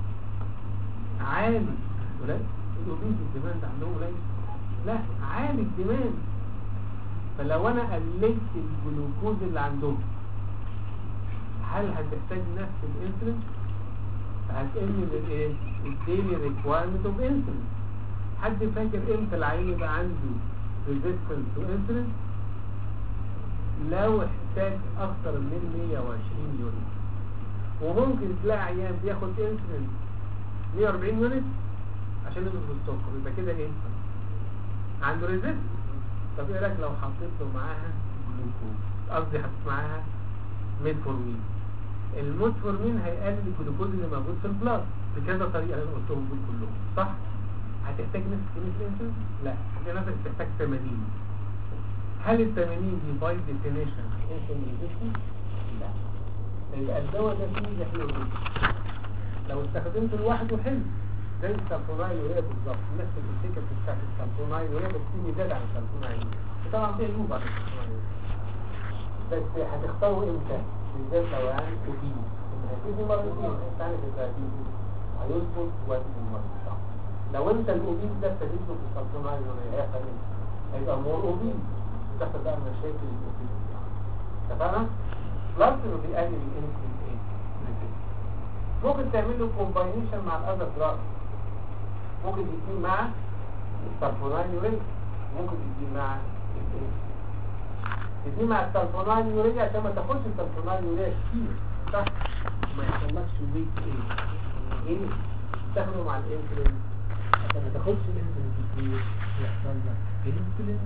عالي ولا الاوبيز الديماند عندهم قليل لا عالي الديماند فلو انا قللت الجلوكوز اللي عندهم هل هتحتاج نفس الانسولين هتقل الايه الديلي ريكوايرمنت اوف انسولين حد فاكر امتى العين يبقى عنده ريزيستنس تو انسولين لو احتاج اكتر من 120 يونت وممكن تلاقي عيان بياخد انسولين 140 يونت عشان يظبط السكر يبقى كده ايه عنده ريزيست طب ايه رايك لو حطيت له معاها جلوكوز قصدي حطيت معاها ميتفورمين الميتفورمين هيقلل الجلوكوز اللي موجود في البلاد بكذا طريقه اللي انا قلتهم دول كلهم صح هتحتاج نفس كميه الانسولين لا هتلاقي نفسك تحتاج 80 هل ال 80 دي باي ديفينيشن انسولين ريزيستنس لا يبقى الدواء ده فيه حلو جدا لو استخدمته لوحده حلو زي السلفونايل وهي بالظبط نفس الفكره بتاعت السلفونايل وهي بس في ميزات عن السلفونايل وطبعا في عيوب عن السلفونايل بس هتختاروا امتى بالذات لو يعني اوبيز هتيجي مرتين هيستعني في الدايابيتس هيظبط وزن المريض صح لو انت الاوبيز ده ابتديت له في السلفونايل ولا هيحصل ايه؟ هيبقى مور اوبيز تحصل بقى مشاكل الاوبيز اتفقنا؟ بلس انه بيقلل الانسولين ايه؟ ممكن تعمل له كومباينيشن مع الاذر دراج ممكن تديه مع السلفونايل يوريك ممكن تديه مع الانسولين تديه مع السلفونايل يوريك عشان ما تاخدش السلفونايل يوريك كتير صح؟ ما يحصلكش ويك ايه؟ ايه؟ تاخده مع الانسولين عشان ما تاخدش الانسولين كتير يحصل لك انسولين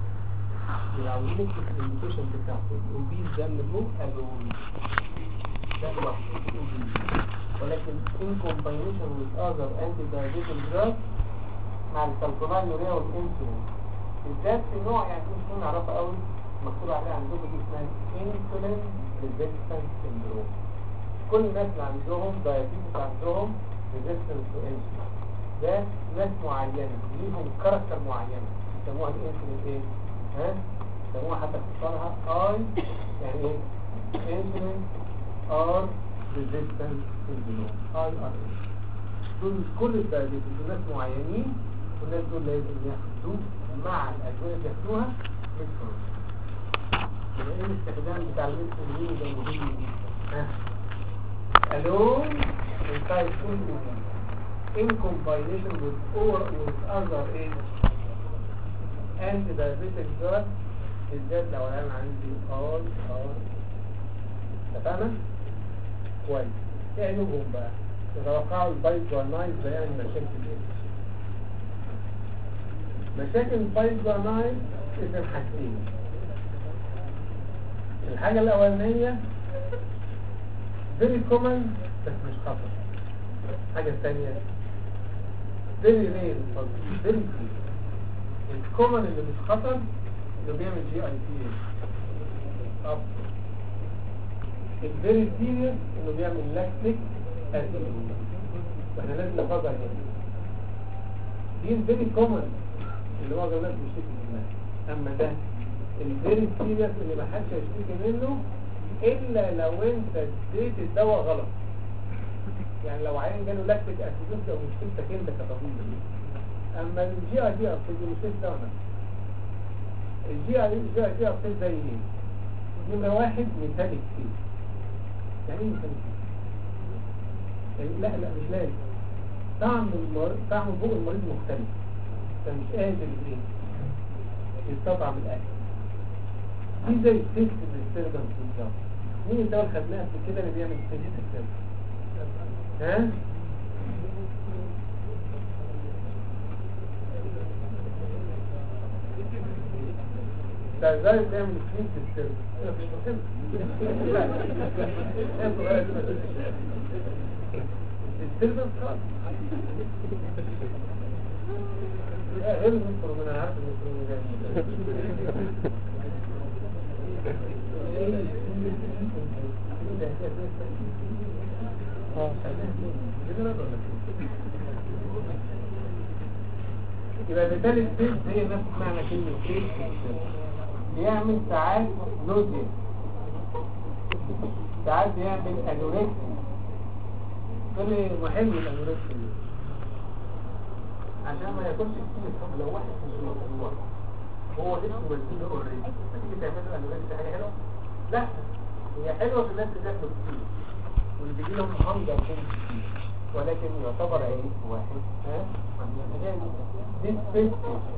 لو عاوزين الانيميشن بتاعته الاوبيز ده من الروح الون ده لوحده ولكن in combination with other anti-diabetic drugs مع السلفونال يوريا والانسولين بالذات في نوع يعني مش كنا نعرفها قوي مكتوب عليها عندكم دي اسمها انسولين ريزيستنس سندروم كل الناس اللي عندهم دايابيتس عندهم ريزيستنس تو انسولين ده ناس معينه ليهم كاركتر معينه يسموها الانسولين ايه؟ ها؟ يسموها حتى اختصارها اي يعني ايه؟ انسولين ار ريزيستنس سندروم اي ار دول كل الدايابيتس دول ناس معينين والناس دول لازم ياخدوا مع الادويه اللي ياخدوها ميتفورمين يبقى ايه الاستخدام بتاع الميتفورمين ده مهم جدا ها alone in type 2 disease in combination with or with other aid anti-diabetic drug بالذات لو انا عندي اي ار اتفقنا؟ كويس ايه عيوبهم بقى؟ تتوقعوا البايزوانايز ده يعني مشاكل ايه؟ مشاكل البايزوانايز اسم حاجتين الحاجة الأولانية very common بس مش خطر الحاجة الثانية very rare very few الكومن اللي مش خطر اللي بيعمل جي اي تي طب الفيري سيريس انه بيعمل لاكتيك اسيد واحنا لازم نفضل هنا دي الفيري كومن اللي معظم الناس بيشتكي منها اما ده الفيري سيريس اللي ما حدش هيشتكي منه الا لو انت اديت الدواء غلط يعني لو عيان جاله لاكتيك اسيدوز لو مشكلتك انت كطبيب اما الجي اي دي ابسيد دي مشكله دواء الجي اي الجي اي دي ابسيد زي ايه؟ نمرة واحد ميتاليك فيه يعني ايه ميتاليك فيه؟ يعني لا لا مش لازم طعم المر... طعم بوق المريض مختلف انت مش قادر ايه يستطعم الاكل دي زي التيست ديستربنس بالظبط مين الدواء اللي خدناه قبل كده اللي بيعمل تيست ديستربنس ها ده ازاي بيعمل تيست ديستربنس مفيش مشكله ديستربنس خالص لا غير الميكرو من انا عارف الميكرو من يبقى بالتالي التيست هي نفس معنى كلمة تيست بيعمل ساعات نوزيا ساعات بيعمل انوركسيا كل محل الانوركسيا عشان ما ياكلش كتير طب لو واحد مش مطلوع هو اسمه مسجون اوريدي هتيجي تعمل له انوركسيا حاجه حلوه لا هي حلوه في الناس اللي بياكلوا كتير واللي بيجي لهم حمض او كتير ولكن يعتبر ايه واحد ها دي سبيس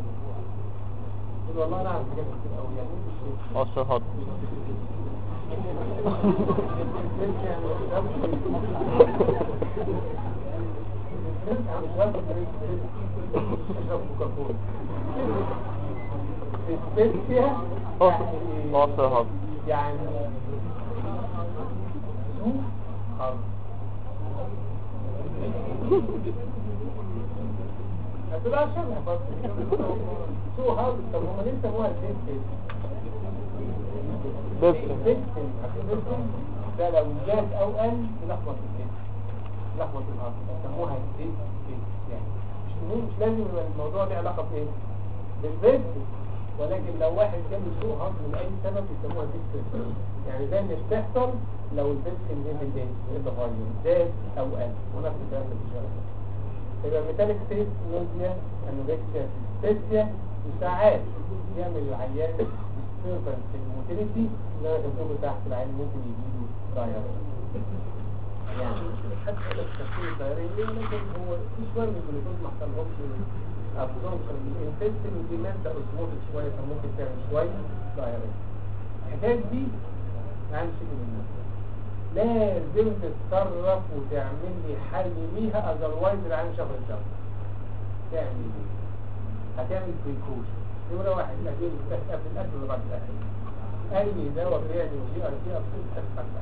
والله انا عارف حاجات كتير قوي يعني ايه عصر هضم السبيسيا عصر هضم يعني سوء حظ هتبقى شبه بس سوء حظ طب هما ليه سموها السبيسيا بيبسن بيبسن عشان بيبسن ده لو زاد او قل يلخبط الجسم يلخبط الارض يسموها البيبسن يعني مش مهم مش لازم يبقى الموضوع له علاقه بايه بالبيبسن ولكن لو واحد جاله سوء هضم لاي سبب يسموها بيبسن يعني زي اللي بتحصل لو البيبسن نزل ايه اتغير زاد او قل ونفس الكلام اللي في الشارع يبقى ميتاليك تيست نوزيا انوركسيا سبيسيا وساعات يعمل العيان disturbance في الموتيليتي اللي انا كنت تحت العين ممكن يجيله دايريا يعني حتى لو تفكير الدايريا لكن هو في شويه من الجلوكوز ما حصلهمش ابزوربشن الانتستين ودي ماده اوزموتيك شويه فممكن تعمل شويه دايريا الحكايات دي ما عندش منها لازم تتصرف وتعمل لي حل ليها اذروايز العين شهر الشهر تعمل ايه هتعمل بريكوشن نمرة واحد الأدوية اللي بتاعت قبل الأكل ولا بعد الأكل أي دواء بيعمل جي ار تي أبسط تحت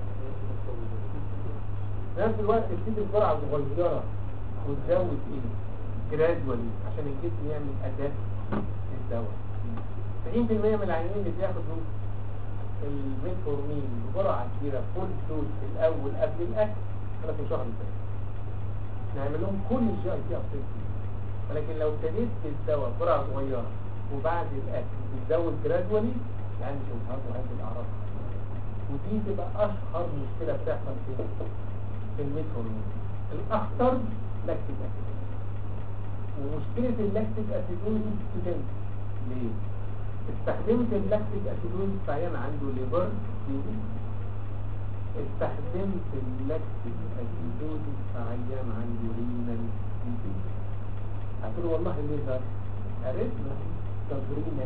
في نفس الوقت تبتدي بجرعة صغيرة وتزود إيه؟ جرادولي عشان الجسم يعمل أداة للدواء 90% من العيانين اللي بياخدوا الميتفورمين بجرعة كبيرة فول دوز في الأول قبل الأكل أنا في شهر الثاني نعمل لهم كل الجي ار تي أبسط ولكن لو ابتديت بالدواء بجرعة صغيرة وبعد الاكل بتزود جرادولي يعني مش هتظهر هذه الاعراض ودي تبقى اشهر مشكله بتحصل في في الميتهورمون الاخطر لاكتيك اسيد ومشكله اللاكتيك اسيدوز ستودنت ليه استخدمت اللاكتيك اسيدوز في عيان عنده ليفر ديزيز استخدمت اللاكتيك اسيدوز في عيان عنده رينال ديزيز هتقول والله ليه ده عرفنا تضرينا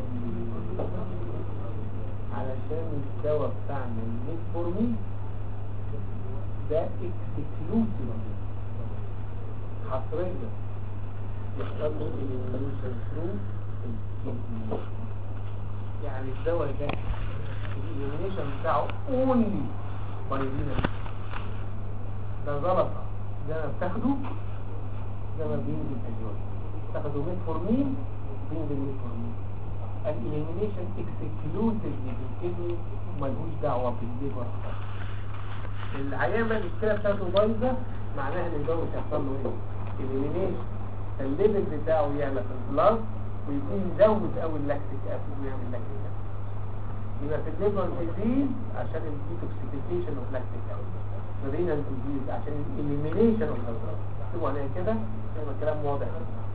علشان الدواء بتاعنا الميتفورمين ده اكسكلوسيف حصريا يحصل له الانفلوشن ثرو الكدني يعني الدواء ده الاليمينيشن بتاعه اونلي بايرينا ده غلط زي ما بتاخده زي ما بينزل اجوال تاخده ميتفورمين بينزل ميتفورمين الاليمينيشن اكسكلوسيفلي بالكدني ملهوش دعوه بالليفر العيان بقى المشكله بتاعته بايظه معناها ان الجو مش هيحصل له ايه الاليمينيشن الليفل بتاعه يعلى في البلاد ويكون يزود قوي اللاكتيك اسيد ويعمل لاكتيك اسيد يبقى في الليفر ديزيز عشان الديتوكسيفيكيشن اوف لاكتيك اسيد الرينال ديزيز عشان الاليمينيشن اوف البلاد اكتبوا عليها كده يبقى الكلام واضح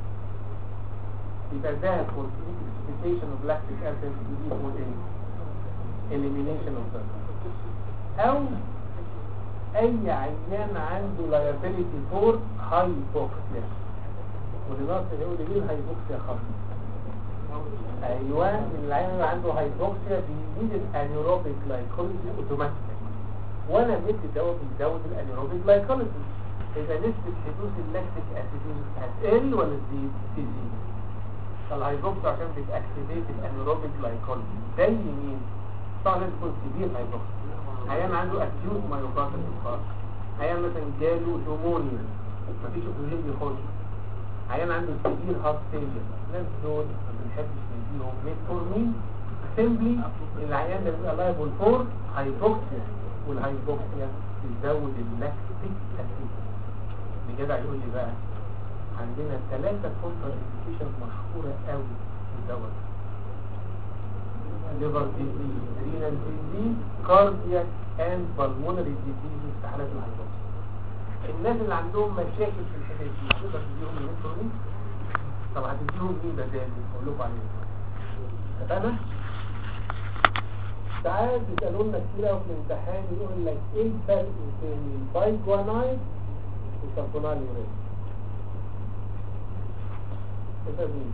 يبقى ده for detoxification of lactic acid دي for ايه elimination of the او اي عيان عنده liability for hypoxia ودلوقتي هيقول لي ليه الهايبوكسيا خاصة ايوه من العيان اللي عنده هايبوكسيا بيزيد الانيروبيك لايكوليسيس اوتوماتيك وانا مدي دواء بيزود الانيروبيك لايكوليسيس اذا نسبة حدوث اللاكتيك اسيدوز هتقل ولا تزيد؟ تزيد فالهايبوكسيا عشان بتاكتيفيت الانيروبيك لايكوليسيس زي مين؟ طبعا لازم يكون كبير هايبوكسيا عيان عنده اكيوت مايوكاردال انفاركت عيان مثلا جاله نمونيا مفيش اكسجين بيخش عيان عنده سيفير هارت فيلير الناس دول ما بنحبش نديهم ميتفورمين سيمبلي العيان ده بيبقى لايبل فور هايبوكسيا والهايبوكسيا بتزود اللاكتيك اسيد بجدع يقول لي بقى عندنا ثلاثة كونتر انديكيشن مشهورة قوي في الدواء ليفر ديزيز رينال ديزيز كاردياك اند بالمونري ديزيز في حالات الهايبوكسيا الناس اللي عندهم مشاكل في الحاجات دي تقدر تديهم الالكترونيك طب هتديهم مين بدال اقول لكم عليه اتفقنا ساعات بيسالوا لنا كتير قوي في الامتحان يقول لك ايه الفرق بين البايجوانايد السلفونال يوريا تفهمين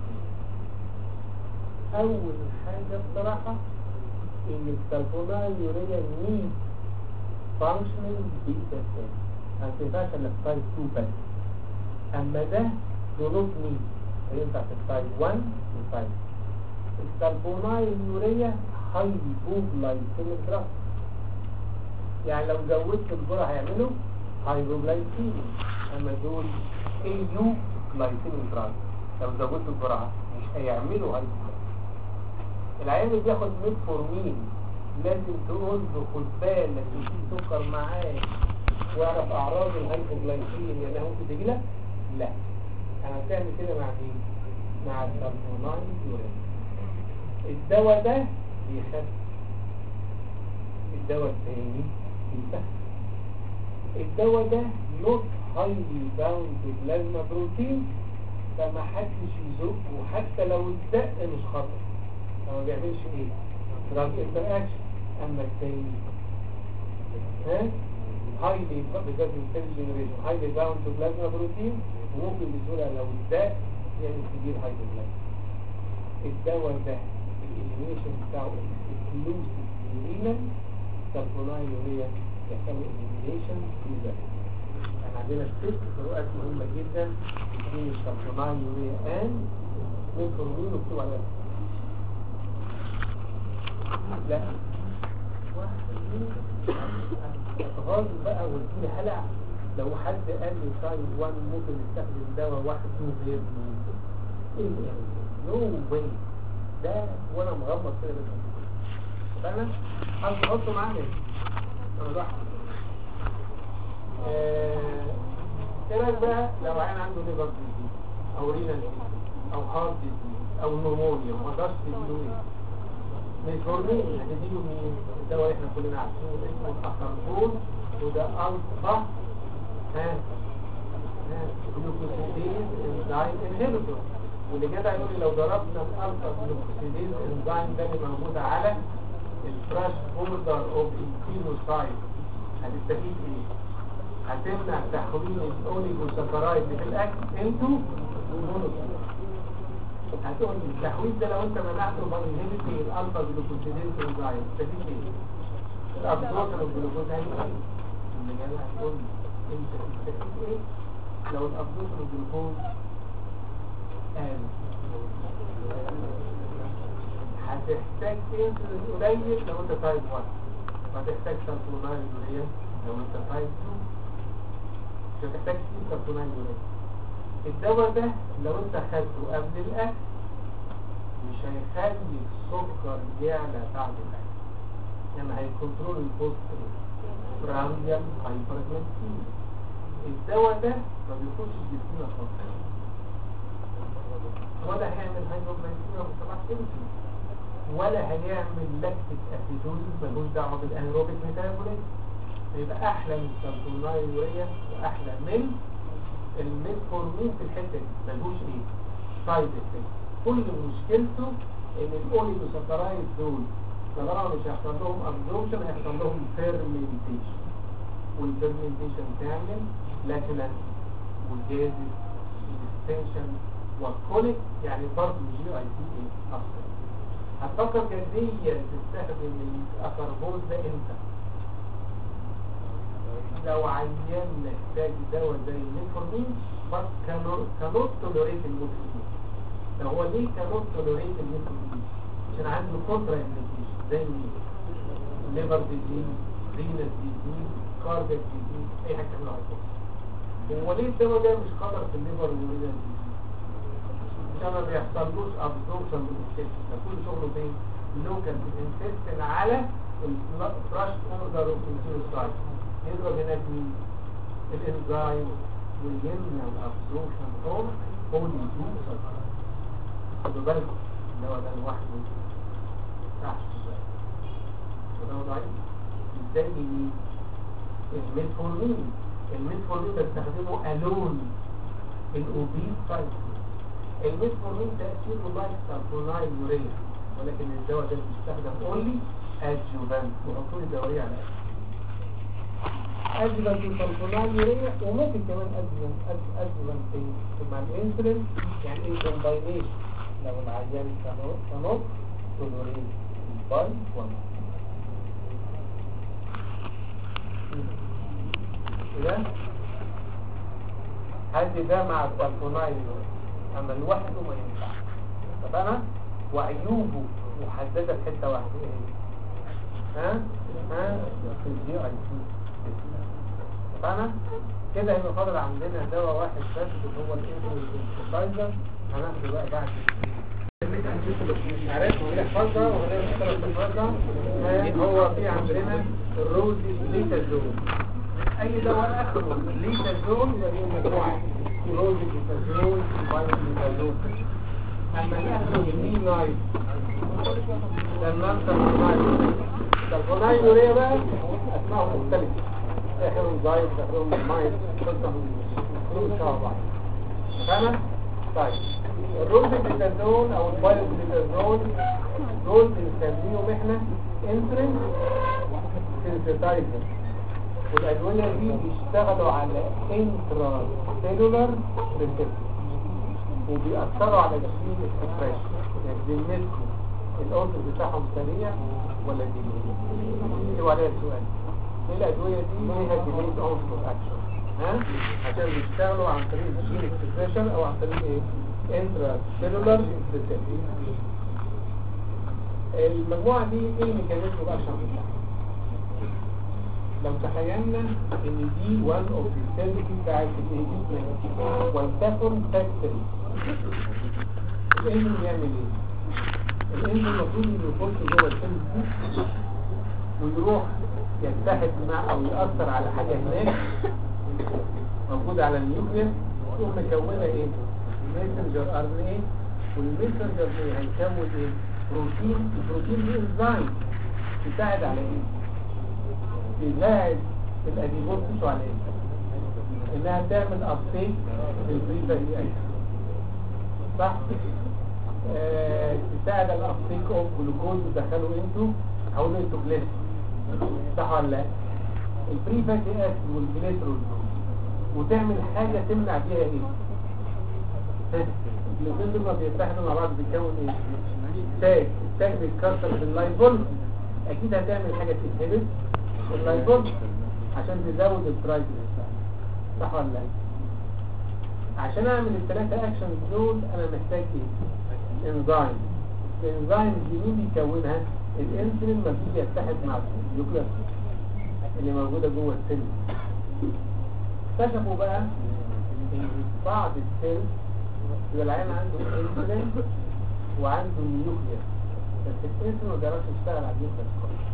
أول حاجة بصراحة إن السلفونال يوريا نيد functional beta cell ما تنفعش إلا في تايب 2 بس أما ده دولوت نيد هينفع في تايب 1 و 5 السلفونال يوريا هايبوغلايكيميك دراج يعني لو زودت الجرعة هيعملوا هايبوغلايكيميا أما دول ايو جلايكيميك دراج لو زودت الجرعة مش هيعملوا هايبوغلايكيميا العيان اللي بياخد ميتفورمين لازم تقول له خد بالك في سكر معاه واعرف اعراض الهايبوغلايكيميا لانها ممكن تجي لك لا انا بتعمل كده مع مين مع السلفونايل يورين الدواء ده بيخف الدواء الثاني بيسهل الدواء ده نوت هايلي باوند بلازما بروتين فما حدش يزقه حتى لو الدق مش خطر فما بيعملش ايه دراج انتر اكشن اما الثاني ها هايلي بالذات السيل جنريشن هايلي باوند بلازما بروتين وممكن بسهوله لو الدق يعمل كبير هايدروجلايكيميا الدواء ده الإليميشن بتاعه اكسكلوسيف يورينال سلفونايل يوريا يحصل إليميشن في ذلك احنا عندنا ست فروقات مهمة جدا بين السلفونايل يوريا ان ميتفورمين وكتب عليها لا اتغاظ بقى واديني هلع لو حد قال لي تايب 1 ممكن نستخدم دواء واحد من غير ايه يعني نو واي ده وانا مغمض كده بس فانا عايز احطه معايا انا لوحدي آه، ايه رايك بقى لو عيان عنده ليفر ديزيز او رينال او هارت ديزيز او نمونيا وما قدرش تديله ايه ميتفورمين هتديله مين الدواء احنا كلنا عارفينه اسمه الاسربون وده الفا ها ها جلوكوسيديز انزايم انهبيتور واللي جدع يقول لي لو ضربنا الالفا جلوكوسيديز انزايم ده اللي موجود على الفراش بوردر اوف الكيموسايت هتستفيد ايه؟ هتمنع تحويل الاوليغوساكرايد اللي في الاكل انتو مونوساكرايد هتقول لي التحويل ده لو انت منعته بانهبت الالفا جلوكوسيديز انزايم تستفيد ايه؟ الابزوربشن اوف جلوكوز هيبقى اللي جاي هتقول لي انت تستفيد ايه؟ لو الابزوربشن اوف جلوكوز قال هتحتاج انسولين قليل لو انت تايب 1 وهتحتاج سلفونايل يوريا لو انت تايب 2 مش هتحتاج كتير سلفونايل يوريا الدواء ده لو انت خدته قبل الاكل مش هيخلي السكر يعلى بعد الاكل يعني هيكنترول البوست برانديال هايبرجلايسيميا الدواء ده ما بيخشش جسمنا خالص ولا هيعمل هايدروجلايسيميا ومصطلح انسولين ولا هيعمل لاكتيك اسيدوزيس ملوش دعوه بالانيروبيك ميتابوليزم يبقى احلى من السلفونايل يوريا واحلى من الميتفورمين في الحته دي ملوش ايه سايد افكت كل مشكلته ان الاوليغوساكرايد دول طالما مش هيحصل لهم ابزوربشن هيحصل لهم فيرمنتيشن والفيرمنتيشن تعمل لاتنس والجازز والديستنشن والكوليك يعني برضه جي اي تي ايه اصلا هتفكر جديا تستخدم الاكربوز ده امتى لو عيان محتاج دواء زي الميتفورمين بس كانوت تولوريت الميتفورمين لو هو ليه كانوت تولوريت الميتفورمين عشان عنده كونترا انديكيشن زي ليفر ديزيز رينال ديزيز كاردياك ديزيز اي حاجه تعملها على هو ليه الدواء ده مش خطر في الليفر والرينال ديزيز عشان ما بيحصلوش ابزوربشن من الانتستين ده كل شغله فين لوكال في الانتستين على الفراش اوردر اوف الانسولين يضرب هناك مين الانزايم ويمنع الابزوربشن اوف بودي جلوكوز خدوا بالكم اللي هو ده لوحده ما ينفعش وده ضعيف ازاي مين الميتفورمين الميتفورمين بستخدمه الون الاوبيز تايب الميتفورمين تأثيره لايك سلفونايل يوريا ولكن الدواء ده بيستخدم اونلي ادجوفانت وحطوا لي دوريه على ادجفنت سلفونيلوريا وممكن كمان ادجفنت ادجفنت مع الانسولين يعني ايه كومباينيشن لو العيان كانوا كانوا تولورين باي 1 كده هدي ده مع السلفونيلوريا اما لوحده ما ينفعش اتفقنا وعيوبه محدده في حته واحده ايه هي؟ ها ها في الجي اي سي اتفقنا كده هيبقى فاضل عندنا دواء واحد بس اللي هو الانسولين هناخده بقى بعد عرفت كده حفظها وغير مشترك بالحفظها هو في عندنا الروزي ليتازول اي دواء اخره ليتازول يبقى ليه مجموعه روزي ليتازول فايروس ليتازول اما الاخر مين نايت لما انت الفونايل الفونايل يوريا بقى اسمائهم مختلفه اخرهم زايد اخرهم مايت كلهم كلهم شبه بعض فاهمة؟ طيب الروزبيتازون او البايوبيتازون دول بنسميهم احنا انترنت سنسيتايزر والادويه دي بيشتغلوا على انترا سيلولار ريسبتور وبيأثروا على جسيم الاكسبريشن يعني بيمسكوا الاوتر بتاعهم سريع ولا دي هو عليها السؤال ايه الادويه دي ليها ديليت اونست اكشن ها عشان بيشتغلوا عن طريق الجين اكسبريشن او عن طريق ايه انترا سيلولار المجموعه دي ايه الميكانيزم الاكشن بتاعها لو تخيلنا ان دي وان اوف ذا سيلز بتاعت الايجيبت ولتكن فاكتوري الانجن بيعمل ايه؟ الانجن المفروض انه يخش جوه السيلز دي ويروح يتحد مع او يأثر على حاجة هناك موجودة على النيوكليس تقوم مكونة ايه؟ ميسنجر ار ان ايه والميسنجر ايه هيكون ايه؟ بروتين البروتين دي انزايم بيساعد على ايه؟ بيساعد الاديبوز تشو على ايه؟ انها تعمل ابتيك للبريفا اي صح؟ آه تساعد على الابتيك اوف جلوكوز تدخله انتو هقول انتو جليسين صح ولا لا البري فاتي اسيد والجليسرول وتعمل حاجة تمنع بيها ايه الاثنين دول ما بيتحدوا مع بعض بيكون ايه تاج التاج بيتكسر باللايبول اكيد هتعمل حاجة تتهبط اللايبول عشان تزود الترايجليسيرايد صح ولا لا عشان اعمل الثلاثة اكشن دول انا محتاج ايه انزيم الانزيم دي مين بيكونها الانسولين ما بيجي يتحد مع النيوكليس اللي موجودة جوه السيل اكتشفوا بقى ان بعض السيل يبقى العين عنده انسولين وعنده نيوكليس بس الانسولين ما بيعرفش يشتغل على النيوكليس كويس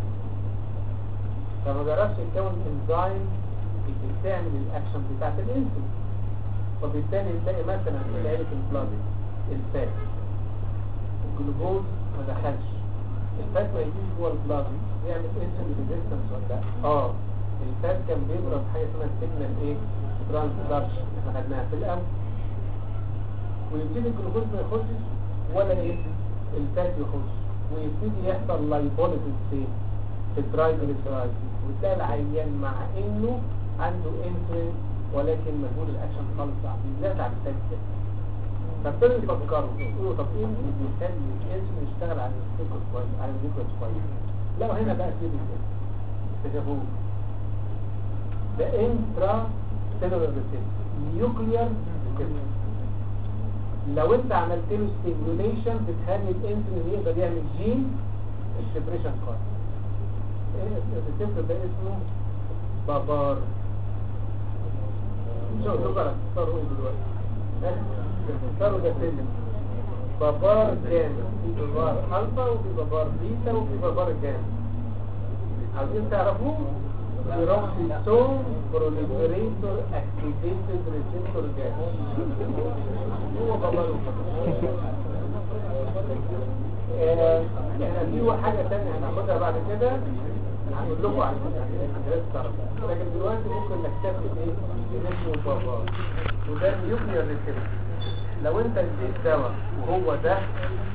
فما بيعرفش يكون انزيم اللي بتعمل الاكشن بتاعت الانسولين فبالتالي تلاقي مثلا في عيلة البلازما الفات الجلوكوز ما دخلش الفات ما يجيش جوه البلازما يعمل انسولين ريزيستنس ولا لا اه الفات كان بيضرب حاجه اسمها سيجنال ايه ترانسدكشن احنا خدناها في الاول ويبتدي الجلوكوز ما يخشش ولا ايه الفات يخش ويبتدي يحصل لايبوليسيس فين في الترايجليسيرايد وتلاقي العيان مع انه عنده انسولين ولكن مجهول الاكشن خالص بالذات على الفات كده فابتدوا يفكروا يقولوا طب ايه اللي بيخلي الانسولين يشتغل على النيوكليس كويس على النيوكليس كويس لو هنا بقى في اكتشفوه ده انترا سيلولار ريسبتور نيوكليار ريسبتور لو انت عملت له ستيميوليشن بتخلي الانسولين يقدر يعمل جين اكسبريشن كارد الريسبتور ده اسمه بابار شو شو بقى اختصاره ايه دلوقتي اختصاره ده سلم بابار جامد في بابار الفا وفي بابار بيتا وفي بابار جامد عايزين تعرفوه بيروكسيسون بروليفريتور اكتيفيتد ريسبتور جاز هو بابار احنا في حاجة تانية هناخدها بعد كده هنقول لكم على لكن دلوقتي ممكن نكتفي بايه؟ باسمه بابار وده نيوكليير ريسبتور لو انت اديت دواء وهو ده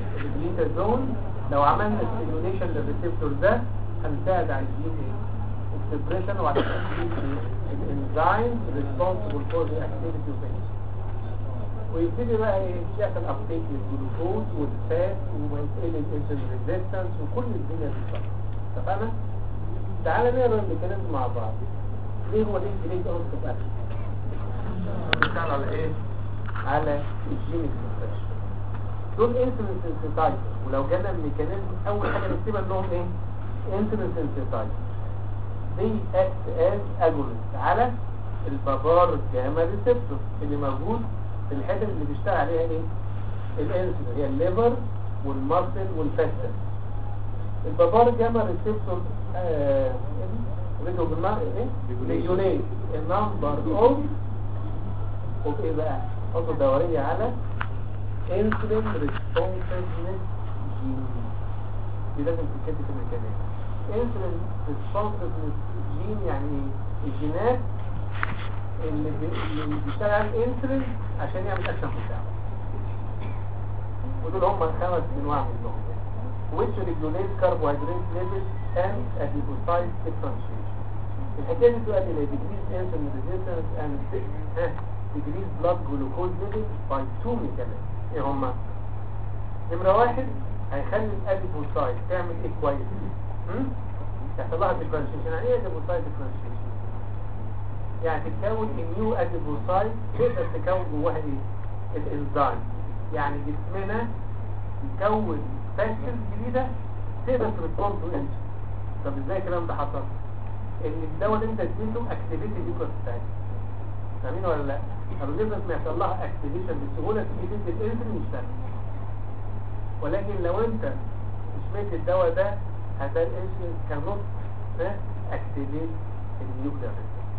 الجليتازون لو عملنا ستيميوليشن للريسبتور ده هنساعد على الجين ايه اكسبريشن وعلى الانزيم responsible for the activity of it ويبتدي بقى ايه يحصل ابتيك للجلوكوز والفات ويقل الانسولين ريزيستنس وكل الدنيا دي بقى اتفقنا؟ تعالى نقرا الميكانيزم مع بعض ليه هو ليه ليه ده اوف اكشن بيشتغل على ايه؟ على الجين اكسبريشن دول انسولين سنسيتايزر ولو جانا الميكانيزم اول حاجه نكتبها انهم ايه؟ انسولين سنسيتايزر they act as agonist على البابار جاما ريسبتور اللي موجود في الحتت اللي بيشتغل عليها ايه الانسولين هي الليفر والماسل والفاستر البابار جاما ريسبتور آه ريجو بالنا ايه ريجوليت النمبر اوف اوف ايه بقى خطوه دوريه على انسولين ريسبونسفنس جين دي لازم تتكتب في الميكانيزم انسولين ريسبونسفنس جين يعني الجينات اللي بي- اللي بيشتغل الانسولين عشان يعمل اكشن بتاعه ودول هم خمس انواع منهم which regulate carbohydrate levels and adipocyte differentiation الحكايه دي تؤدي الى decreased insulin resistance and ها، decreased blood glucose levels by two mechanisms ايه هما نمره واحد هيخلي الاديبوسايت تعمل ايه كويس هم؟ يحصل لها differentiation يعني ايه adipocyte differentiation يعني تتكون النيو اديبوسايت تقدر تكون جواها ايه الانزيم يعني جسمنا يكون فاشل جديده تقدر تريسبوند تو انسولين طب ازاي الكلام ده حصل ان الدواء اللي انت اديته اكتيفيت الليكويد بتاعتك فاهمين ولا لا طب الليكويد ما يحصل لها اكتيفيشن بسهوله تيجي تدي الانسولين يشتغل ولكن لو انت مش مدي الدواء ده هتلاقي الانسولين كانوت اكتيفيت النيوكلير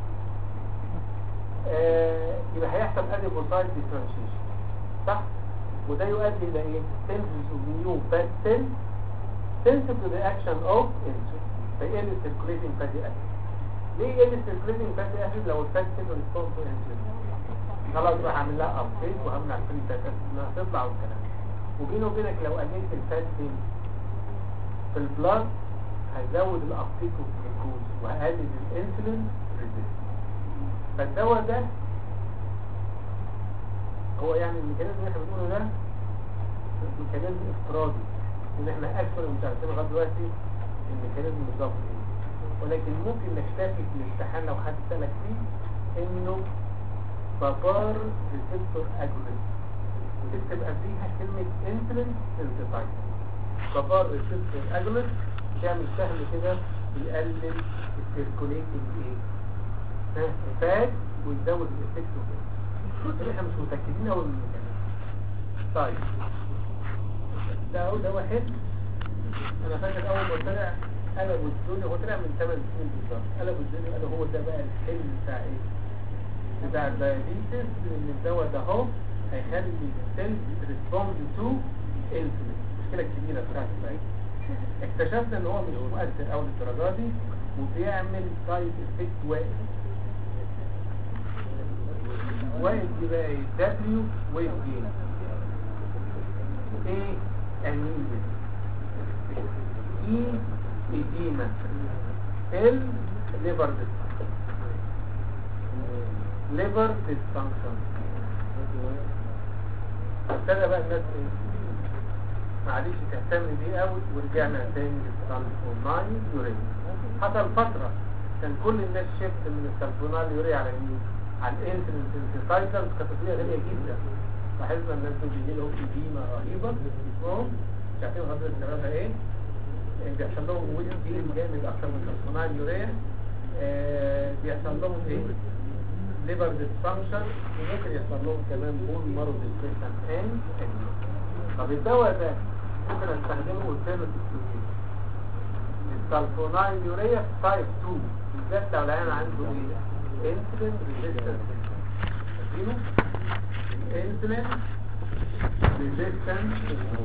آه يبقى هيحصل اديبوسايت ديفرنشيشن صح وده يؤدي الى ايه synthesis of new fat cell sensitive to the action of insulin فيقل circulating fatty acid ليه يقل circulating fatty acid لو الفات سيل response to insulin خلاص بقى هعمل لها ابديت وهمنع الفري فات acid انها تطلع والكلام ده. وبيني وبينك لو قللت الفات سيل في البلاد هيزود الابتيك اوف جلوكوز وهقلل الانسولين ريزيستنس فالدواء ده هو يعني الميكانيزم اللي احنا بنقوله ده ميكانيزم افتراضي ان احنا اكثر مش عارفين لغايه دلوقتي الميكانيزم بالظبط ايه ولكن ممكن نكتفي في الامتحان لو حد سالك فيه انه بابار ريسبتور اجونست وتكتب قبليها كلمه انسولين سنسيتايز بابار ريسبتور اجونست بيعمل سهم كده بيقلل السيركوليتنج ايه ها فات ويزود الافكت اللي احنا مش متاكدين قوي من الميكانيزم طيب ده ده واحد انا فاكر اول ما طلع قلبوا الدنيا هو طلع من 8 سنين بالظبط قلبوا الدنيا قالوا هو ده بقى الحلم بتاع ايه بتاع الدايابيتس ان الدواء ده اهو هيخلي السيل ريسبوند تو انسولين المشكله الكبيره بتاعت بقى اكتشفنا ان هو مش مؤثر قوي للدرجه دي وبيعمل سايد افكت واقف واقف دي بقى ايه دبليو ويف جين ايه انيميا اي ايديما ال ليفر ليفر ديسفانكشن ابتدى بقى الناس ايه معلش تهتم بيه قوي ورجعنا تاني للسلفونايل يوريا حصل فترة كان كل الناس شفت من السلفونايل يوريا على مين على الانسولين سنسيتايزرز كانت هي غالية جدا لاحظنا الناس دول بيجي لهم إديمة رهيبة في جسمهم مش عارفين غضب سببها ايه إيه بيحصل لهم ويل جيل جامد اكتر من السلفونايل يوريا آه بيحصل لهم ايه ليفر ديسفانكشن وممكن يحصل لهم كمان بون مارو ديسبريشن ان طب الدواء ده ممكن استخدمه alternative to ايه السلفونايل يوريا تايب 2 بالذات لو العيان عنده ايه انسولين ريزيستنس اديله انسولين ريزيستنس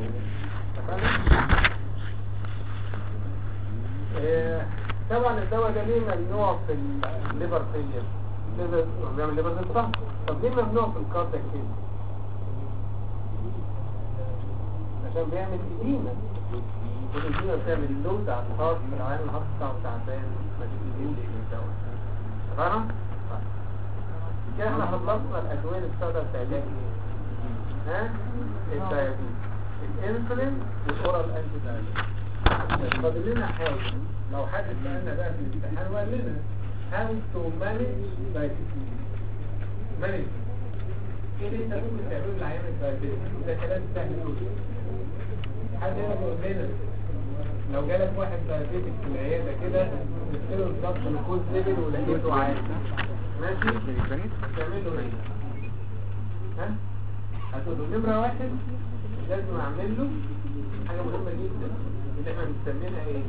طبعا الدواء ده ليه ممنوع في الليفر فيلير ليفر بيعمل ليفر ديسفانكشن طب ليه ممنوع في الكاردياك فيلير عشان بيعمل إديمة والإنسولين بتعمل لود على الهارت في العيان الهارت بتاعه تعبان ما تديهوش الدواء تمام؟ طيب. كده احنا خلصنا الأدوية اللي بتستخدم في علاج ايه؟ ها؟ الدايابيتس الانسولين والاورال انتي دايابيتس فاضل لنا حاجة لو حد سألنا بقى في الامتحان وقال لنا how to manage diabetes manage ايه اللي انت ممكن تعمله لعيان الدايابيتس ده كلام سهل جدا حد هنا بيقول لنا لو جالك واحد دايابيتك في العياده كده قلت له الضغط الجلوكوز ليفل ولقيته عالي ماشي تعمل له ايه ها هتقول له نمره واحد لازم اعمل له حاجه مهمه جدا اللي احنا بنسميها ايه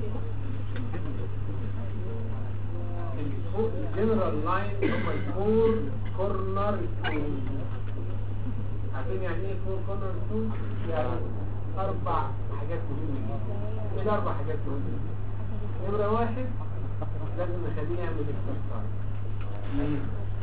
الجنرال لاين هم الفور كورنر ستون عارفين يعني ايه فور كورنر ستون يعني اربع حاجات مهمه جدا ايه اربع حاجات مهمه نمره واحد لازم نخليه يعمل اكسرسايز ليه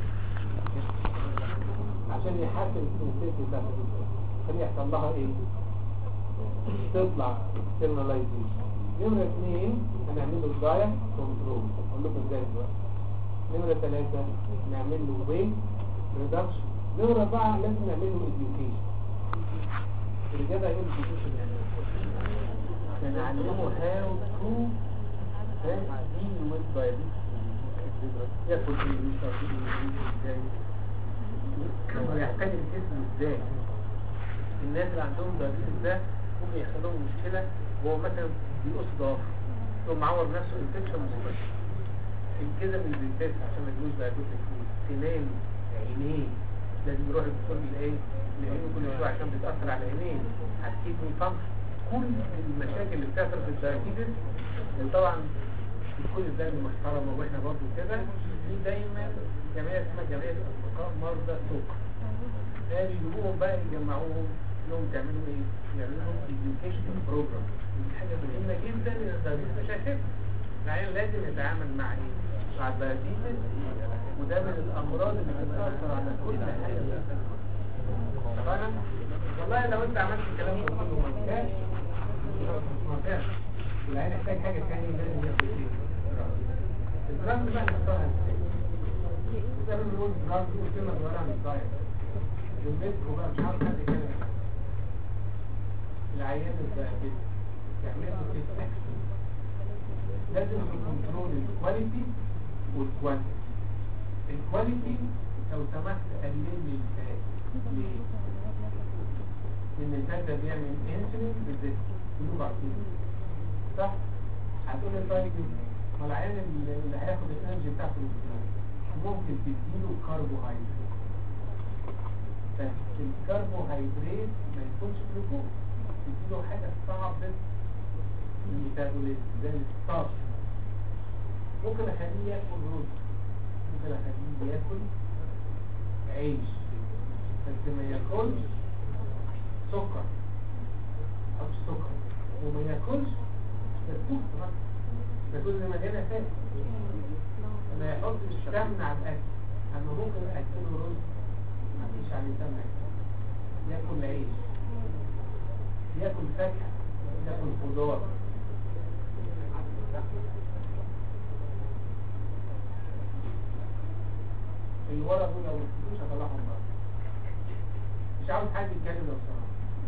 عشان يحسن السنسيتي بتاعت الجسم خليه يحصل لها ايه تطلع externalization نمرة اثنين هنعمل له دايت كنترول اقول لكم ازاي دلوقتي نمرة ثلاثة نعمل له ويت ريدكشن نمرة أربعة لازم نعمل له education الإجابة هي education يعني إيه؟ نعلمه how to deal with diabetes ياكل ايه ويشرب ايه ويعيش ازاي ويعتني بجسمه ازاي الناس اللي عندهم دايابيتس ده ممكن يحصل لهم مشكله وهو مثلا بيقص ضعف يقوم معور نفسه انفكشن مستشفى كده من البيتات عشان ما يجوش دايابيتس سنان عينيه لازم يروح الدكتور يلاقيه لعينه كل شويه عشان بيتاثر على عينيه على الكيدني فانكشن كل المشاكل اللي بتحصل في الدايابيتس طبعا كل الدم محترمة واحنا برضو كده في دايما جمعية اسمها جمعية أصدقاء مرضى سكر هذه يجيبوهم بقى يجمعوهم لهم تعملوا ايه؟ يعملوا لهم education program دي حاجة مهمة جدا ان الدايابيتس مش هيخف العيان لازم يتعامل مع ايه؟ مع الدايابيتس وده من الأمراض اللي بتأثر على كل حاجة طبعا والله لو انت عملت الكلام ده كله ما نفعش ما نفعش والعيان يحتاج حاجة ثانية لازم ياخد ايه؟ الدراج بقى نختارها ازاي؟ ده بنقول دراج دي كلمة صغيرة عن الدايت بالنسبة بقى مش عارف حد كده العيان الدايابيتس يعمل له ايه لازم تكنترول الكواليتي والكوانتيتي الكواليتي لو سمحت قلل لي الفات ليه؟ ان الفات ده بيعمل انسولين بالذات كلهم عارفين صح؟ هتقول لي طيب ما العيان اللي اللي هياخد الانرجي بتاعته من الفلوس ممكن تديله كربوهيدرات بس الكربوهيدرات ما يكونش جلوكوز تديله حاجه صعبه الميتابوليزم زي الستارش ممكن اخليه ياكل رز ممكن اخليه ياكل عيش بس ما ياكلش سكر او سكر وما ياكلش تدوس ده كل ما مليانه فات ما يحطش سمن على الاكل انا ممكن اكله رز ما فيش عليه سمنه ياكل عيش ياكل فاكهه ياكل خضار الورق دول لو مش هطلعهم بره مش عاوز حد يتكلم لو سمحت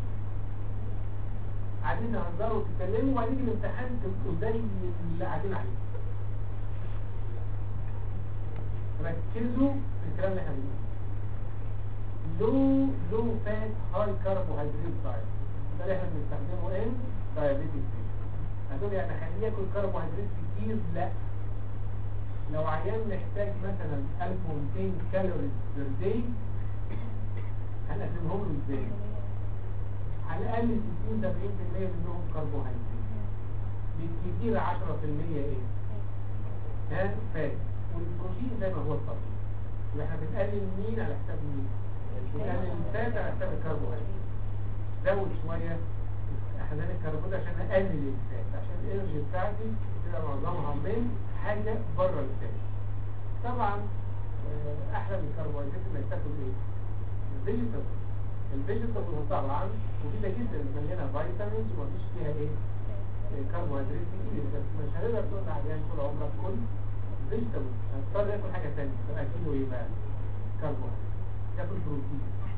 قاعدين تهزروا وتتكلموا وبعدين الامتحان تبقوا زي اللي قاعدين عليه ركزوا في الكلام اللي احنا بنقوله لو لو فات هاي كربوهيدرات دايت ده اللي احنا بنستخدمه ان دايابيتيك هتقول يعني خليه ياكل كربوهيدرات كتير لا لو عيان محتاج مثلا 1200 كالوريز بير داي هنقسمهم له ازاي؟ على الاقل 60 70% منهم كربوهيدرات بالكثير 10% ايه؟ ها فات والبروتين زي ما هو الطبيعي يبقى احنا بنقلل مين على حساب مين؟ بنقلل الفات على حساب الكربوهيدرات زود شويه احزان الكربون عشان اقلل الفات عشان الانرجي بتاعتي تبقى معظمها من حاجه بره الفات طبعا آه، احلى من الكربوهيدرات انك تاكل ايه؟ الفيجيتابل الفيجيتابل طبعا مفيده جدا مليانه فيتامينز ومفيش فيها ايه؟ كربوهيدرات كتير بس مش هنقدر تقول عيان طول عمرك كل فيجيتابل هتضطر ياكل حاجه ثانيه فاكله ايه بقى؟ كربوهيدرات ياكل بروتين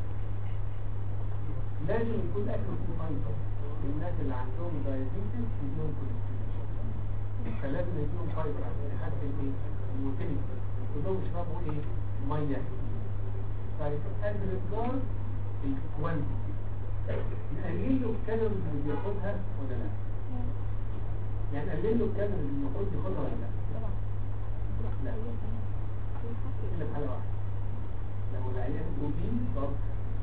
لازم يكون اكله فيه فايبر الناس اللي عندهم دايابيتس يديهم كوليسترول فلازم يديهم فايبر عشان يحسن ايه؟ الموتيليتي كلهم يشربوا ايه؟ ميه طيب as regards الكوانتيتي نقلل له الكالوريز اللي بياخدها ولا لا؟ يعني نقلل له الكالوريز اللي المفروض ياخدها ولا لا؟ لا الا في حاله واحده لو العيان بروتين ضغط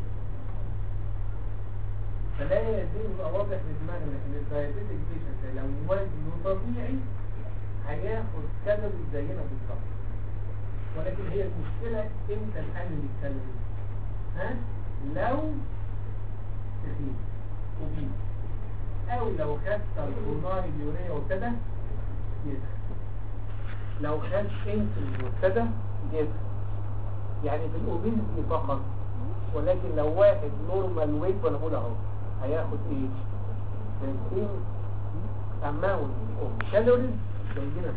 فلا يزال يبقى واضح لدماغنا ان الدايابيتك بيشنت لو وزنه طبيعي هياخد كالوريز زينا بالظبط ولكن هي المشكلة امتى نقلل الكالوريز ها لو تخين وبيس او لو خد سلفوناي اليوريا وابتدى يزهق لو خد انسولين وابتدى يزهق يعني في الاوبيزيتي فقط ولكن لو واحد نورمال ويت وانا بقول اهو هياخد ايه؟ 20 اماونت اوف كالوريز زينا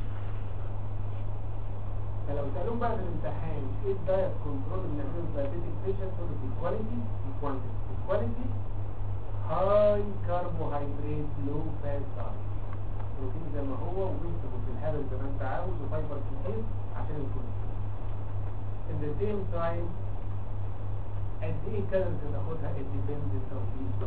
فلو سألوك بقى في الامتحان ايه الدايت كنترول اللي بنعمله في diabetic patient تقول في كواليتي وكوانتيتي الكواليتي هاي كربوهيدرات لو فات دايت بروتين زي ما هو وفيجيتابل بالهبل زي ما انت عاوز وفايبر كتير عشان يكون in the same time قد ايه كالوريز تاخدها independent of these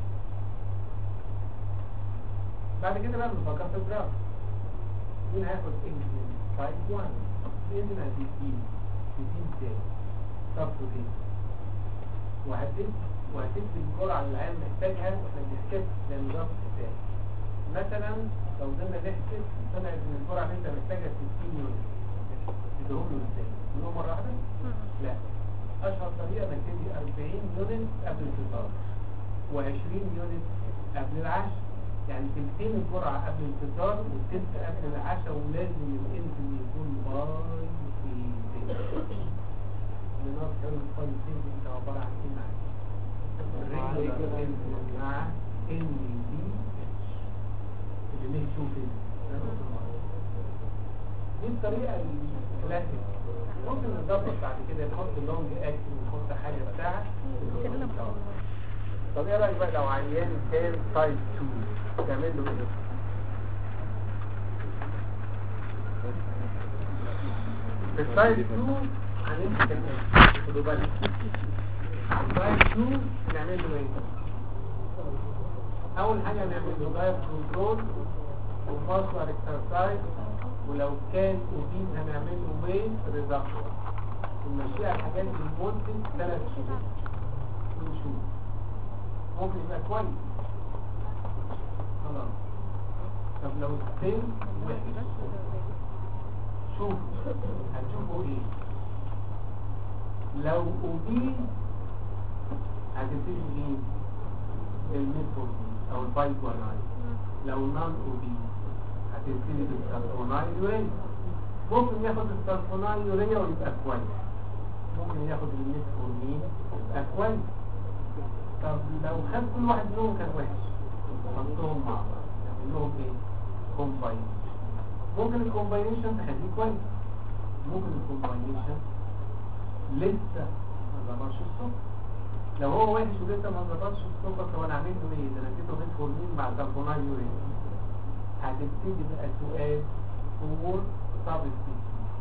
بعد كده بقى بنفكر في الجراف مين هياخد انسولين تايب 1 بإذن هتدين تدين تاني طب تدين وهتدي وهتدي الجرعة اللي العيال محتاجها واحنا بنحسب ده نظام حساب مثلا لو قدرنا نحسب طلعت ان الجرعة اللي انت محتاجها 60 يونت تديهم له ازاي؟ تديهم مرة واحدة؟ لا اشهر طريقة انك تدي 40 يونت قبل الفطار و20 يونت قبل العشاء يعني تلتين الجرعة قبل الفطار والتلت قبل العشاء ولازم الانسولين يكون باي في لنقص كم الفاي سينج انت عبارة عن ايه مع الريجولار انسولين مع ان دي اللي ليه تشوف دي الطريقة الكلاسيك ممكن نظبط بعد كده نحط لونج اكشن نحط حاجة بتاعها طب ايه رأيك بقى لو عيان كان تايب 2 تعمل له ايه؟ في التايب 2 هنمسك الايه؟ خدوا بالك التايب 2 نعمل له ايه؟ اول حاجة نعمل له دايت كنترول وفاسولار اكسرسايز ولو كان اوبيز هنعمل له ويت ريدكشن ونمشيها الحاجات دي لمدة ثلاث شهور ونشوف ممكن يبقى كويس خلاص طب لو السن وحش شوف هتشوفوا ايه لو اوبيز هتبتدي ايه الميثورمين او البايكواناي لو نان اوبيز هتبتدي بالسلفوناي يوريا ممكن ياخد السلفوناي يوريا ويبقى كويس ممكن ياخد الميثورمين ويبقى كويس طب لو خد كل واحد منهم كان وحش حطهم مع بعض يعمل لهم ايه كومباين ممكن الكومباينيشن تخليه كويس ممكن الكومباينيشن لسه ما ظبطش السكر لو هو وحش ولسه ما ظبطش السكر طب انا اعمل له ايه ده انا اديته ميتفورمين مع سلفونايل يورين هتبتدي بقى سؤال امور سبستيتيوت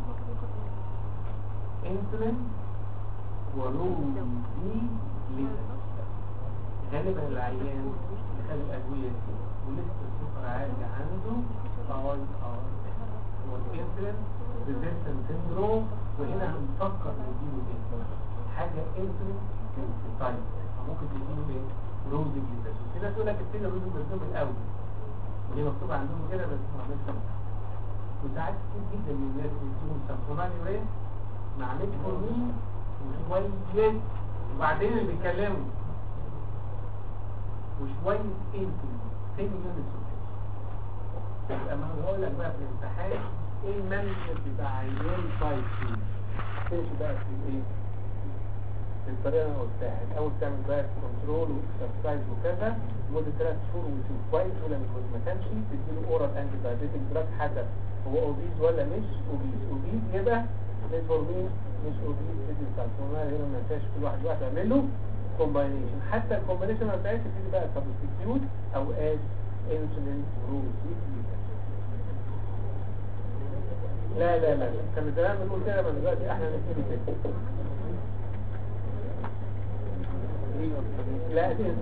انسولين ولون دي لسه غالبا العيان اللي خد الادويه دي ولسه السكر عالي عنده اي ار هو الانسولين ريزيستنت سيندروم وهنا هنفكر نديله ايه حاجه انسولين سنسيتايز ممكن تديله ايه روز جلوكوز في ناس يقول لك ابتدي روز جلوكوز الاول ودي مكتوبه عندهم كده بس ما عملتش وساعات كتير جدا من الناس بيديهم سامسونال يوريا مع ميتفورمين وشويه وبعدين اللي بيتكلموا وشويه انسولين 10 يونت يبقى ما هقول لك بقى في الامتحان ايه المانجمنت بتاع عيان تايب 2 تمشي بقى في ايه بالطريقه اللي انا قلتها الاول تعمل بقى كنترول واكسرسايز وكذا لمده ثلاث شهور ويشوف كويس ولا مش كويس ما كانش تديله اورال انتي بايوتيك دراج حسب هو اوبيز ولا مش اوبيز اوبيز يبقى ميتفورمين مش اوبيز تدي السلفونال هنا ما ينفعش كل واحد واحد يعمل له كومباينيشن حتى الكومباينيشن ما ينفعش تدي بقى سبستيتيوت او از انسولين روز لا لا لا لا كان زمان بنقول كده من دلوقتي احنا نبتدي كده لا دي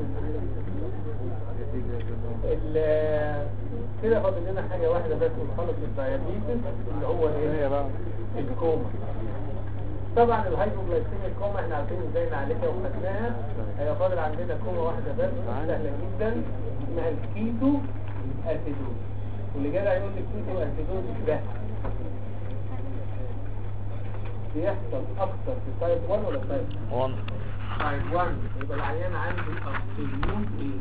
ال- كده فاضل لنا حاجه واحده بس ونخلص الدايابيتس اللي هو ايه بقى الكوما طبعا الهايبوغلايسيميا الكوما احنا عارفين ازاي نعالجها وخدناها هي فاضل عندنا كوما واحده بس سهله جدا اسمها الكيتو اسيدوز واللي جاي هيقول لي الكيتو اسيدوز ده بيحصل اكتر في تايب 1 ولا تايب 1 تايب 1 يبقى العيان عنده absolute ايه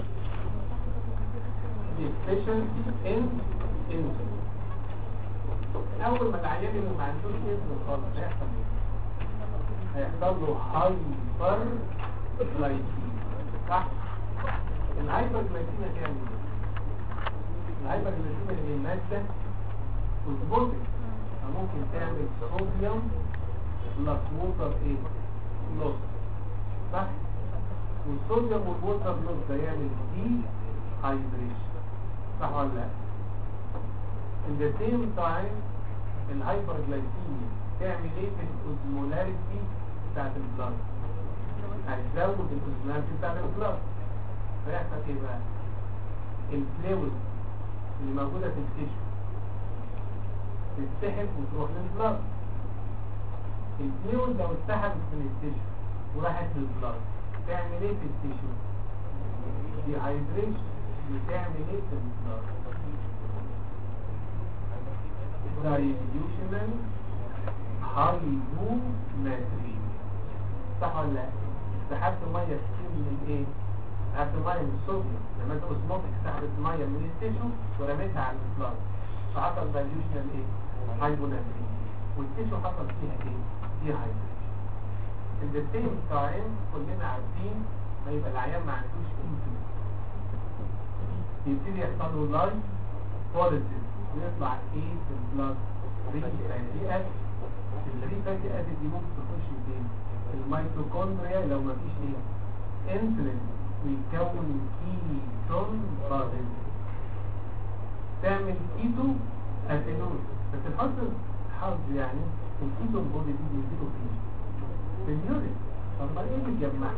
deficiency in insulin اول ما العيان اللي ما عندوش انسولين خالص هيحصل ايه هيحصل له هايبر جلايكيميا صح الهايبر جلايكيميا تعمل ايه الهايبر جلايكيميا دي ماده وتبوتك فممكن تعمل صوديوم بلس ووتر ايه لوس صح والصوديوم والووتر لوس ده يعمل دي هايدريشن صح ولا لا in the same time الهايبرجلايسيميا تعمل ايه في الاوزمولاريتي بتاعت البلاد هتزود الاوزمولاريتي بتاعت البلاد فيحصل ايه بقى الفلويد اللي موجوده في التيشو تتسحب وتروح للبلاد الفلويد لو اتسحبت من التيشو وراحت للبلاد تعمل ايه في التيشو دي هايدريشن بتعمل ايه في البلاد dilutional hyponatremia صح ولا لا؟ سحبت ميه كتير من ايه؟ سحبت ميه من الصوديوم لما انت اوزموتك سحبت ميه من التيشو ورميتها على البلاد فحصل dilutional ايه؟ hyponatremia والتيشو حصل فيها ايه؟ dehydration in the same time كلنا عارفين ما يبقى العيان ما عندوش انسولين يبتدي يحصل له لايف بوليسيس ويطلع ايه في البلاد ري فاتي اسيد الري فاتي اسيد دي ممكن تخش فين في الميتوكوندريا لو ما فيش ايه انسولين ويتكون كيتون بادل تعمل كيتو اسيدوز بس الحظ حظ يعني الكيتون بودي دي بينزلوا فين في اليورين طب ما ايه اللي يجمعها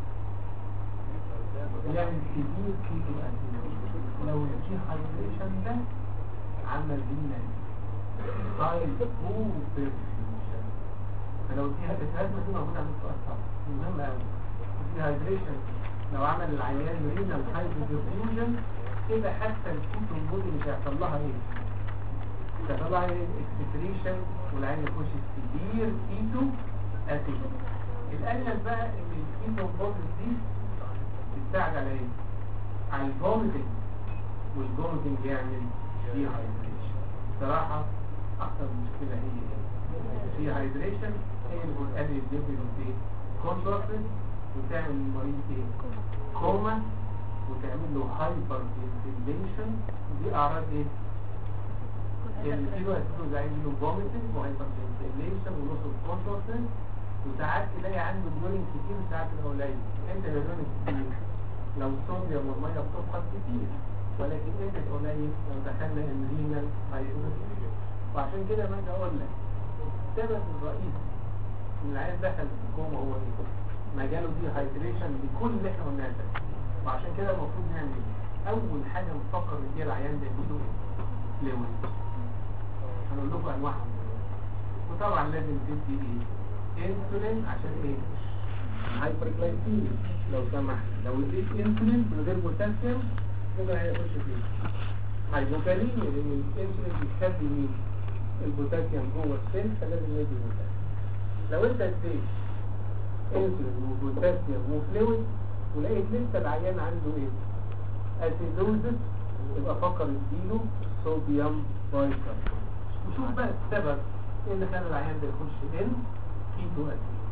يعني سيفير كيتو اسيدوز لو الجي هايدريشن ده عمل لنا سايد بو برفيوجن فلو دي الازمه دي موجوده عند السؤال صح مهم قوي الجي هايدريشن لو عمل العيان رينال هايدروفيوجن كده حتى الكيتون بودي مش هيحصل لها ايه مش هيحصل لها ايه اكسكريشن والعيان يخش سيفير كيتو اسيد الأجل بقى ان الكيتون بودي دي بتساعد على ايه على الفوميتنج والفوميتنج يعمل دي هايدريشن صراحة أكتر مشكلة هي دي هايدريشن هي اللي بتقلل الجبل ايه كونتراكتد وتعمل المريض ايه كوما وتعمل له هايبر فنتيليشن دي أعراض ايه الكيلو هتبقى زي له فوميتنج وهايبر فنتيليشن ولوس اوف كونتراكتد وساعات تلاقي عنده بلورين كتير وساعات تبقى قليل انت البلورين كتير لو الصوديوم والميه بتفقد كتير ولكن انت قليل لو دخلنا الرينال هايدروجين وعشان كده ما اجي اقول لك السبب الرئيسي ان العيال دخل في الكوما هو ايه؟ مجاله دي هايدريشن بكل اللي احنا قلناه ده وعشان كده المفروض نعمل ايه؟ اول حاجه نفكر نديها العيان ده يديله فلويد هنقول لكم انواعهم وطبعا لازم تدي ايه؟ انسولين عشان ايه؟ الهايبرجلايكيميا لو سمحت لو اديت انسولين من غير بوتاسيوم ممكن هيخش فيه هايبوكاليميا لان الانسولين بيخبي مين البوتاسيوم جوه السيل فلازم ندي بوتاسيوم لو انت اديت انسولين وبوتاسيوم وفلويد ولقيت لسه العيان عنده ايه اسيدوزس يبقى فكر اديله صوديوم بايكربونات وشوف بقى السبب ايه اللي خلى العيان ده يخش ان كيتو اسيد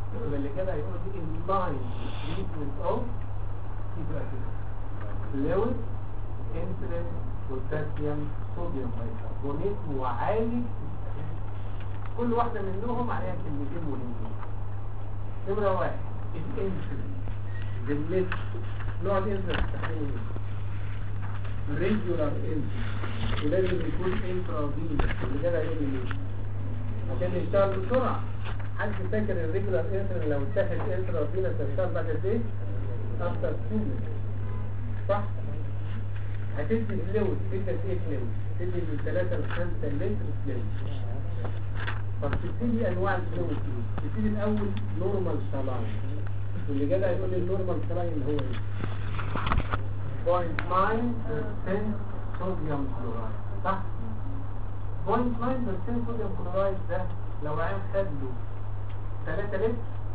يبقى اللي كده هيقول دي in line with treatment of fluid insulin potassium صوديوم بيكربونات وعالج كل واحدة منهم عليها كلمتين مهمين نمرة واحد الانسولين بالنسبة نوع الانسولين بتستخدمه ايه؟ ريجولار انسولين ولازم يكون انترافينوس واللي كده هيقول لي ليه؟ عشان يشتغل بسرعة حد فاكر الريجولار انسولين لو اتاخد انترافينوس هيشتغل بعد قد ايه؟ افتر 2 صح؟ هتدي فلويد تدي ايه فلويد؟ تدي من 3 ل 5 لتر فلويد طب تبتدي انواع الفلويد دي تبتدي الاول نورمال سلاين واللي جدع يقول لي النورمال سلاين هو ايه 0.9% صوديوم كلورايد صح 0.9% صوديوم كلورايد ده لو عين خد له 3 لتر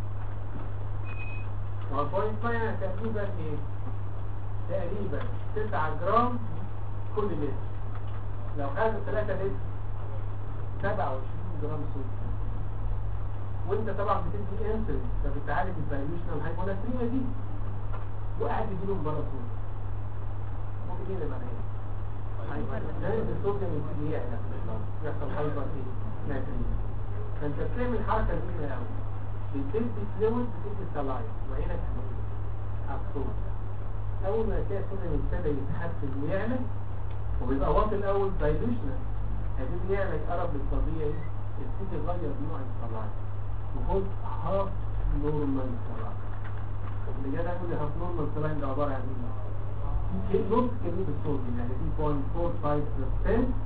هو 0.9 يعني تقريبا ايه تقريبا 9 جرام كل لتر لو خد 3 لتر 27 جرام صوديوم وانت طبعا بتدي انسولين فبتعالج الفاليوشنال هايبوناتريا دي وقاعد يجيلهم باراسول ممكن ايه اللي ايه لان الصوديوم يبتدي يعلى في البلد يحصل هايبر ايه ناتريا فانت بتعمل حركه جميله قوي بتدي فلويد بتدي سلايد وعينك على الصوت اول ما تلاقي الصوديوم ابتدى يتحسن ويعلى وبيبقى واطي الاول فاليوشنال هتبتدي يعمل قرب للطبيعي يبتدي يغير نوع السلايد وخد هاف نورمال سلايد اللي جاي يقول لي هاف نورمال سلايد ده عباره عن ايه؟ نص كميه الصوديوم يعني دي 0.45%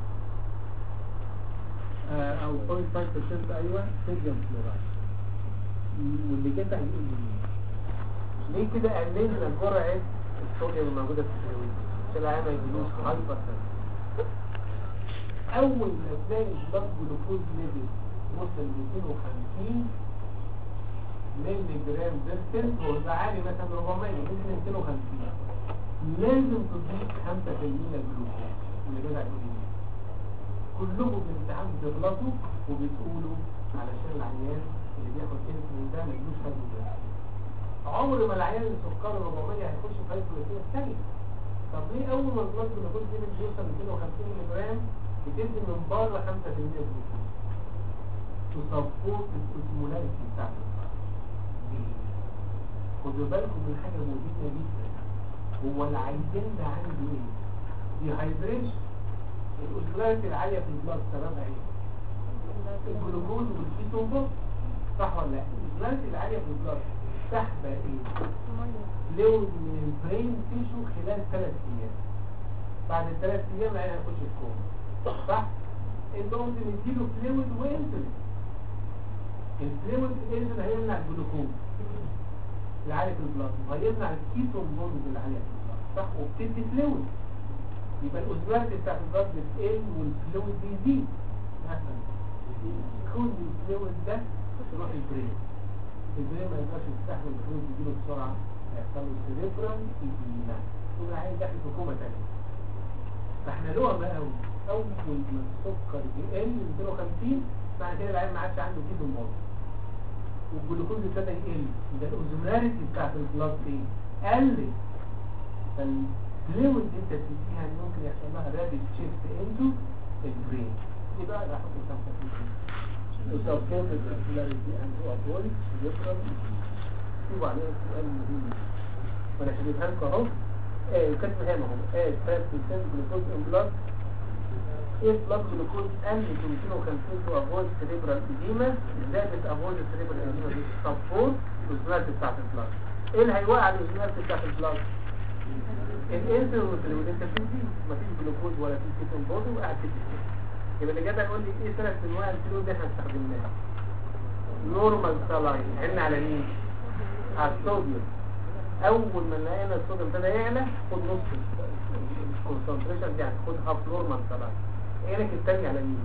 آه، او 0.5% ايوه صوديوم كلورايد واللي كده هيقول لي ليه كده قللنا جرعه الصوديوم الموجوده في الفلويد عشان العيال ما يجيلوش هايبر اول ما تلاقي البلد جلوكوز ليفل وصل 250 مللي جرام ديستنس وده عالي مثلا 400 ممكن 250 لازم تضيف 5% للجلوكوز اللي بدأ يقول كلكم في الامتحان بتغلطوا وبتقولوا علشان العيان اللي بياخد انسولين ده ما يجوش هايبوجلايسيميا عمر ما العيان اللي سكره 400 هيخش في هايبوجلايسيميا الثانيه طب ليه اول ما البلد جلوكوز ليفل بيوصل 250 مللي جرام بتدي من بره 5% جلوكوز تسبورت الاسمولاريتي بتاعت خدوا بالكم من حاجة مهمة جدا هو العيان ده عنده ايه؟ دي هايدريشن الاسمولاريتي العالية في البلاد سببها ايه؟ الجلوكوز والكيتون بوست صح ولا لا؟ الاسمولاريتي العالية في البلاد سحبة ايه؟ فلويد من البرين تيشو خلال ثلاث ايام بعد الثلاث ايام العيان هيخش الكوما صح؟ انت قمت مديله فلويد وانسولين الفلويد انسولين هيمنع الجلوكوز اللي عالي في البلاد وهيمنع الكيتون بودز اللي عاليه في البلاد صح وبتدي فلويد يبقى الاوزمارتي بتاعت البلاد بتقل والفلويد بيزيد مثلا كل الفلويد ده تروح البرين البرين ما يقدرش يستحمل الفلويد يجيله بسرعه هيحصل له سيريبرال ايديما يكون عايز داخل في كوما تاني فاحنا لقمه قوي اول ما السكر يقل 250 بعد كده العيال ما عادش عنده كيلو مول والجلوكوز ابتدى يقل ده الاوزمولاريتي بتاعت البلاد دي قلت فالفلويد دي انت بتديها ان ممكن يحصل لها رابيد شيفت انتو البرين دي بقى اللي هحط 5% وتوصيل الاوزمولاريتي اند هو افويد يقرب شوفوا عليها سؤال مهم وانا هجيبها لكم اهو ايه كاتب هنا اهو ايه 5% جلوكوز ان بلاد ايه بلاد جلوكوز قل ب 250 تو افويد سريبرال ايديما ازاي بتافويد السريبرال ايديما دي سبورت الاوزمولاريتي بتاعت البلاد ايه اللي هيوقع الاوزمولاريتي بتاعت البلاد الانسولين والفلويد انت بتدي مفيش جلوكوز ولا في كيتون بودي وقاعد تدي يبقى اللي جدع يقول لي ايه ثلاث انواع الفلويد اللي احنا استخدمناها نورمال سالاين عنا على مين على الصوديوم اول ما لقينا الصوديوم ابتدى يعلى خد نص الكونسنتريشن دي يعني خد هاف نورمال سالاين عينك التاني على مين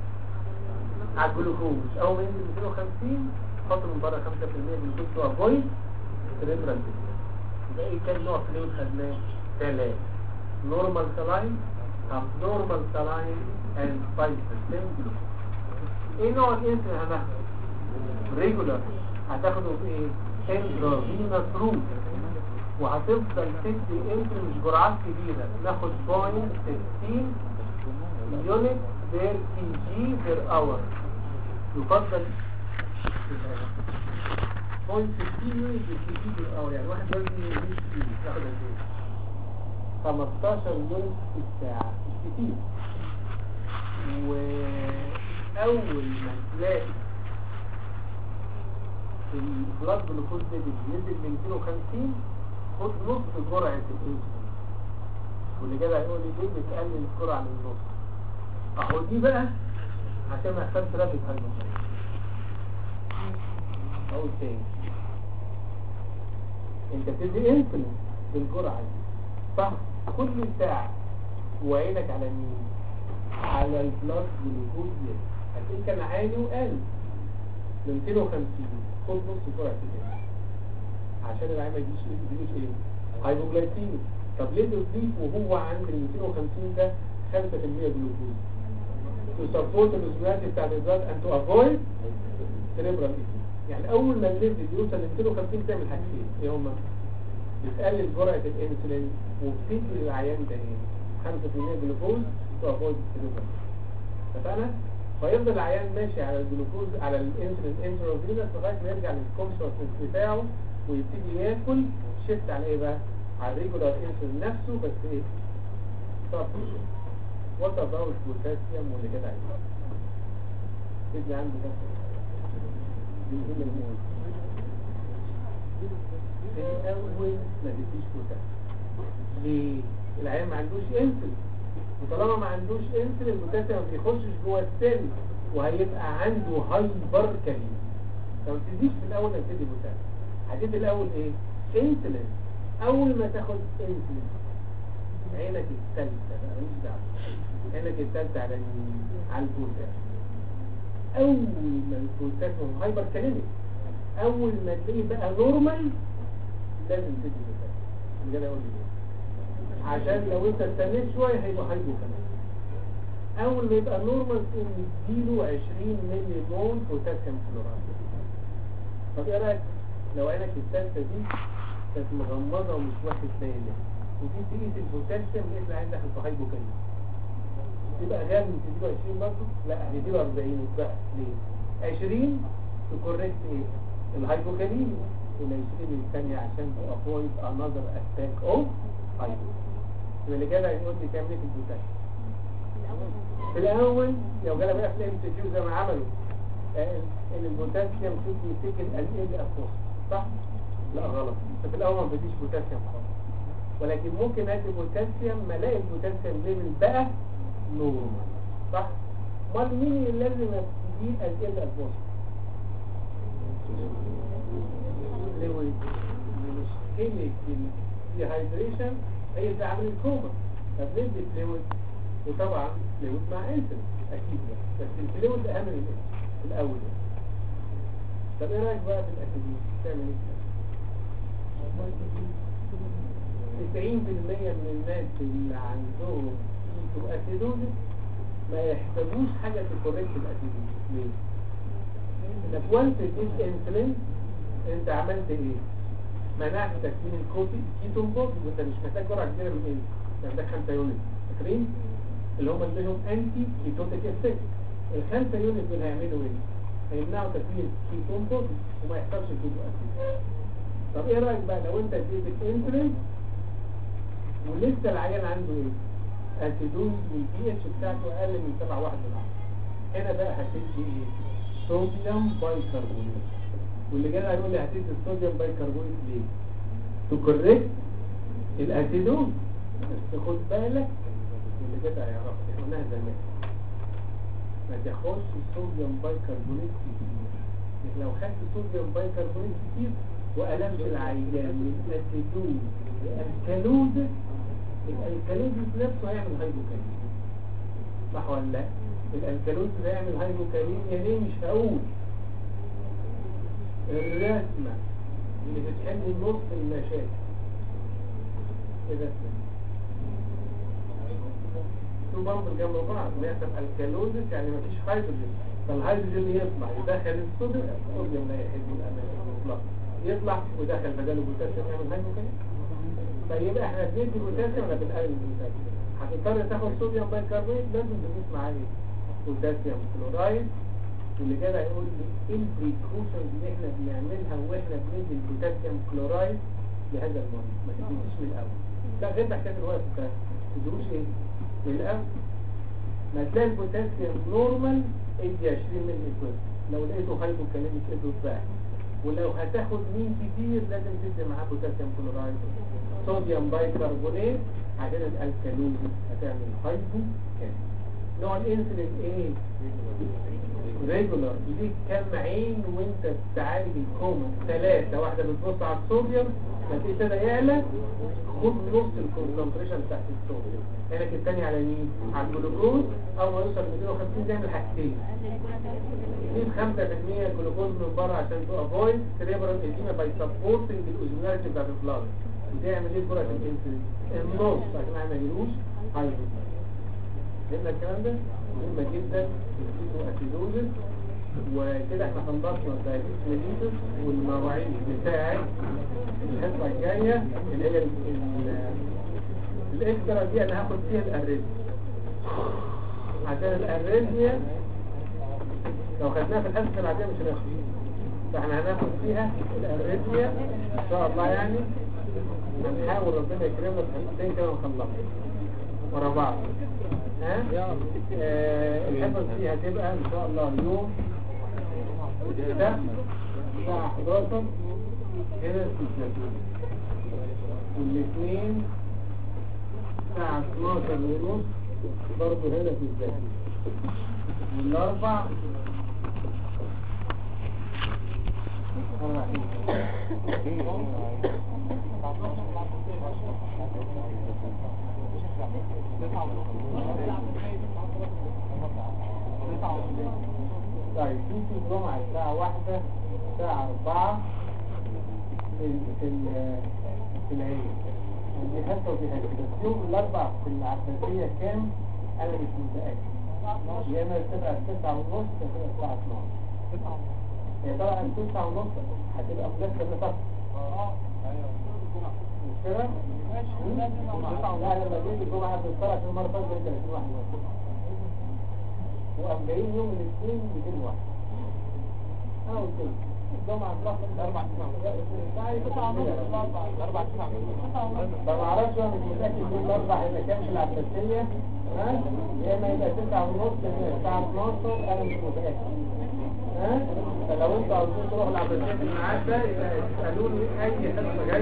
على الجلوكوز اول ما ينزل 250 حط من بره 5% جلوكوز تو افويد سريبرال يبقى ايه كان نوع فلويد خدناه ثلاث نورمال سالاين هاف نورمال سالاين اند 5% جلوكوز ايه نوع الانسولين هناخده ريجولار هتاخده في ايه انترافينوس روت وهتفضل تدي انت مش جرعات كبيرة ناخد بوينت 16 يونت بير كي جي بير اور يفضل بوينت 16 يونت بير كي جي بير اور يعني واحد وزنه 100 كيلو ياخد قد ايه 15 يونت في الساعة مش كتير وأول ما تلاقي البلاد جلوكوز ليفل نزل من 250 خد نص جرعة الانسولين واللي جاي هيقول لي ليه بتقلل الجرعة من النص اهو دي بقى عشان ما يحصلش رابط هالمصاري اقول تاني انت بتدي انسولين بالجرعة دي صح كل ساعة وعينك على مين على البلاد جلوكوز ليفل هتلاقيه كان عالي وقل من 250 خد نص جرعة الانسولين عشان العين ما يجيش يجيش ايه هايبوجلايسيميا طب ليه بتضيف وهو عند ال 250 ده 5% جلوكوز to support the osmolarity بتاع البلاد and to avoid cerebral edema يعني اول ما الليفل يوصل ل 250 تعمل حاجتين ايه هما بتقلل جرعة الانسولين وبتدي للعيان ده ايه 5% جلوكوز to avoid cerebral اتفقنا؟ فيفضل العيان ماشي على الجلوكوز على الانسولين انتروفينوس لغايه ما يرجع للكونشسنس بتاعه ويبتدي ياكل شيفت على ايه بقى على الريجولار انسولين نفسه بس ايه طب وات اباوت بوتاسيوم واللي كده عايز تدي عنده ده بيقول الموت الاول ما تديش بوتاسيوم ليه العيان ما عندوش انسولين وطالما ما عندوش انسولين البوتاسيوم ما بيخشش جوه السن وهيبقى عنده هايبر كاليم لو ما تديش في الاول هتدي بوتاسيوم هتدي الاول ايه انسولين اول ما تاخد انسولين عينك الثالثه بقى ماليش دعوه عينك الثالثه على مين على البوتاسيوم اول ما البوتاسيوم هايبر كاليميك اول ما تلاقيه بقى نورمال لازم تدي بوتاسيوم اللي انا اقول لك عشان لو انت استنيت شويه هيبقى هايبو كمان اول ما يبقى نورمال تقوم تديله 20 مللي مول بوتاسيوم كلورايد طب ايه رايك لو عينك الثالثه دي كانت مغمضه ومش واخد بالك وفي تقيس البوتاسيوم لقيت العين داخل في هايبو كمان يبقى غير من تديله 20 برضه لا هنديله 40 وتبقى ليه 20 تكوريكت ايه الهايبوكاليميا وال 20 الثانيه عشان تو افويد انذر اتاك اوف هايبو يبقى اللي كده هيقول لي تعمل ايه في البوتاسيوم في الاول لو جالك بقى في الام سي كيو زي ما عملوا آه، ان البوتاسيوم شوف يفتكر ال ال افوس صح لا غلط انت في الاول ما بديش بوتاسيوم خالص ولكن ممكن ادي بوتاسيوم ما الاقي البوتاسيوم ليفل بقى نورمال صح امال مين اللي لازم ابتدي ال ال افوس فلويد مشكله الديهايدريشن هي اللي عامل الكوما فبندي فلويد وطبعا فلويد مع انسولين اكيد يعني بس الفلويد اهم من الانسولين في الاول يعني. طب ايه رايك بقى في الاكاديمي تعمل ايه 90% من الناس اللي عندهم كيتو اسيدوزس ما يحتاجوش حاجه تكوريكت الاسيدوزس ليه؟ انك وانت تديس انسولين انت عملت ايه؟ منعت تكوين الكوتي كيتون بودي وانت مش محتاج جرعه كبيره من ايه؟ انت محتاج 5 يونت فاكرين؟ اللي هم اللي لهم انتي كيتوتيك افكت الخمسة يونت دول هيعملوا ايه؟ هيمنعوا تكوين كيتون بودي وما يحصلش كيتو اسيد طب ايه رايك بقى لو انت اديت الانسولين ولسه العيان عنده ايه؟ اسيدوز والبي اتش بتاعته اقل من 7 واحد من 10 هنا بقى هتدي ايه؟ صوديوم بايكربونات واللي جاي هيقول لي هتدي الصوديوم بايكربونات ليه؟ تكوريكت الاسيدوز بس خد بالك اللي كده هيعرف احنا قلناها زمان ما تاخدش الصوديوم بايكربونات كتير لكن لو خدت صوديوم بايكربونات كتير وقلمت العيان من اسيدوز لالكالوز الالكالوز نفسه هيعمل هايبوكاليميا صح ولا لا؟ الالكالوز ده يعمل هايبوكاليميا ليه مش هقول الرسمة اللي بتحل نص المشاكل كده تو بامب جنب بعض بيحصل الكالوزس يعني مفيش هيدروجين فالهيدروجين يطلع يدخل الصوديوم الصوديوم لا يحب الأمان يطلع يطلع ودخل بداله بوتاسيوم يعمل هيدروجين فيبقى احنا بندي بوتاسيوم ولا بنقلل البوتاسيوم هتضطر تاخد صوديوم بايكربونات لازم تضيف معاه ايه؟ بوتاسيوم كلورايد واللي كده هيقول لي ايه البريكوشنز اللي احنا بنعملها واحنا بندي البوتاسيوم كلورايد لهذا المريض ما تديهوش من الاول لا غير محتاج الوقت بتاعه ما تديهوش ايه من الاول ما تلاقي البوتاسيوم نورمال ادي 20 مللي كويس لو لقيته هايبوكاليميك ادي ضعف ولو هتاخد مين كتير لازم تدي معاه بوتاسيوم كلورايد صوديوم بايكربونات عشان الالكالوزيس هتعمل هايبوكاليميك نوع الانسولين ايه ريجولار ليك كام عين وانت بتعالج الكوما ثلاثة واحدة بتبص على الصوديوم فتلاقيه ابتدى يعلى خد نص الكونسنتريشن بتاعت الصوديوم عينك الثاني على مين؟ على الجلوكوز اول ما يوصل 250 تعمل حاجتين تجيب 5% جلوكوز من بره عشان تو افويد سريبرال ايديما باي سبورتنج الاوزمولاريتي بتاعت البلاد بتعمل ايه جرعه الانسولين؟ النص عشان ما يعملوش هايبر فهمنا الكلام ده؟ مهمة جدا الكيتو اسيدوزس وكده احنا خلصنا الدايبيتس ميليتس والمواعيد بتاعت الحصة الجاية اللي هي ال- ال- الاكسترا دي انا هاخد فيها الاريزميا عشان الاريزميا لو خدناها في الحصة العادية مش هناخد فاحنا هناخد فيها الاريزميا ان شاء الله يعني هنحاول ربنا يكرمنا في حصتين كده ونخلصها ورا بعض ها آه، الحصص دي هتبقى ان شاء الله اليوم ده الساعة 11 هنا في الزيتون والاثنين الساعة 12 ونص برضه هنا في الزيتون والاربع طيب في في الجمعة الساعة واحدة الساعة أربعة في ال- في ال- في العيد ودي حتة ودي حتة بس يوم الأربع في العباسية كام أنا مش متأكد يا إما تبقى التسعة ونص يا تبقى الساعة 12 هي طبعا التسعة ونص هتبقى مدخل لفترة مش كده؟ لا لما جيت الجمعة في الصلاة في المرة فاتت 30 واحد بس. وقام جايين يوم الاثنين 200 واحد انا قلت له الجمعة تلخبط اربع اربع ما اعرفش انا مش متاكد من الاربع هيبقى كام في العباسية ها يا اما يبقى 9 ونص يا اما الساعة 12 انا مش متاكد ها فلو انتوا عاوزين تروحوا العباسية في الميعاد ده يبقى اسالوني اي حصة جاية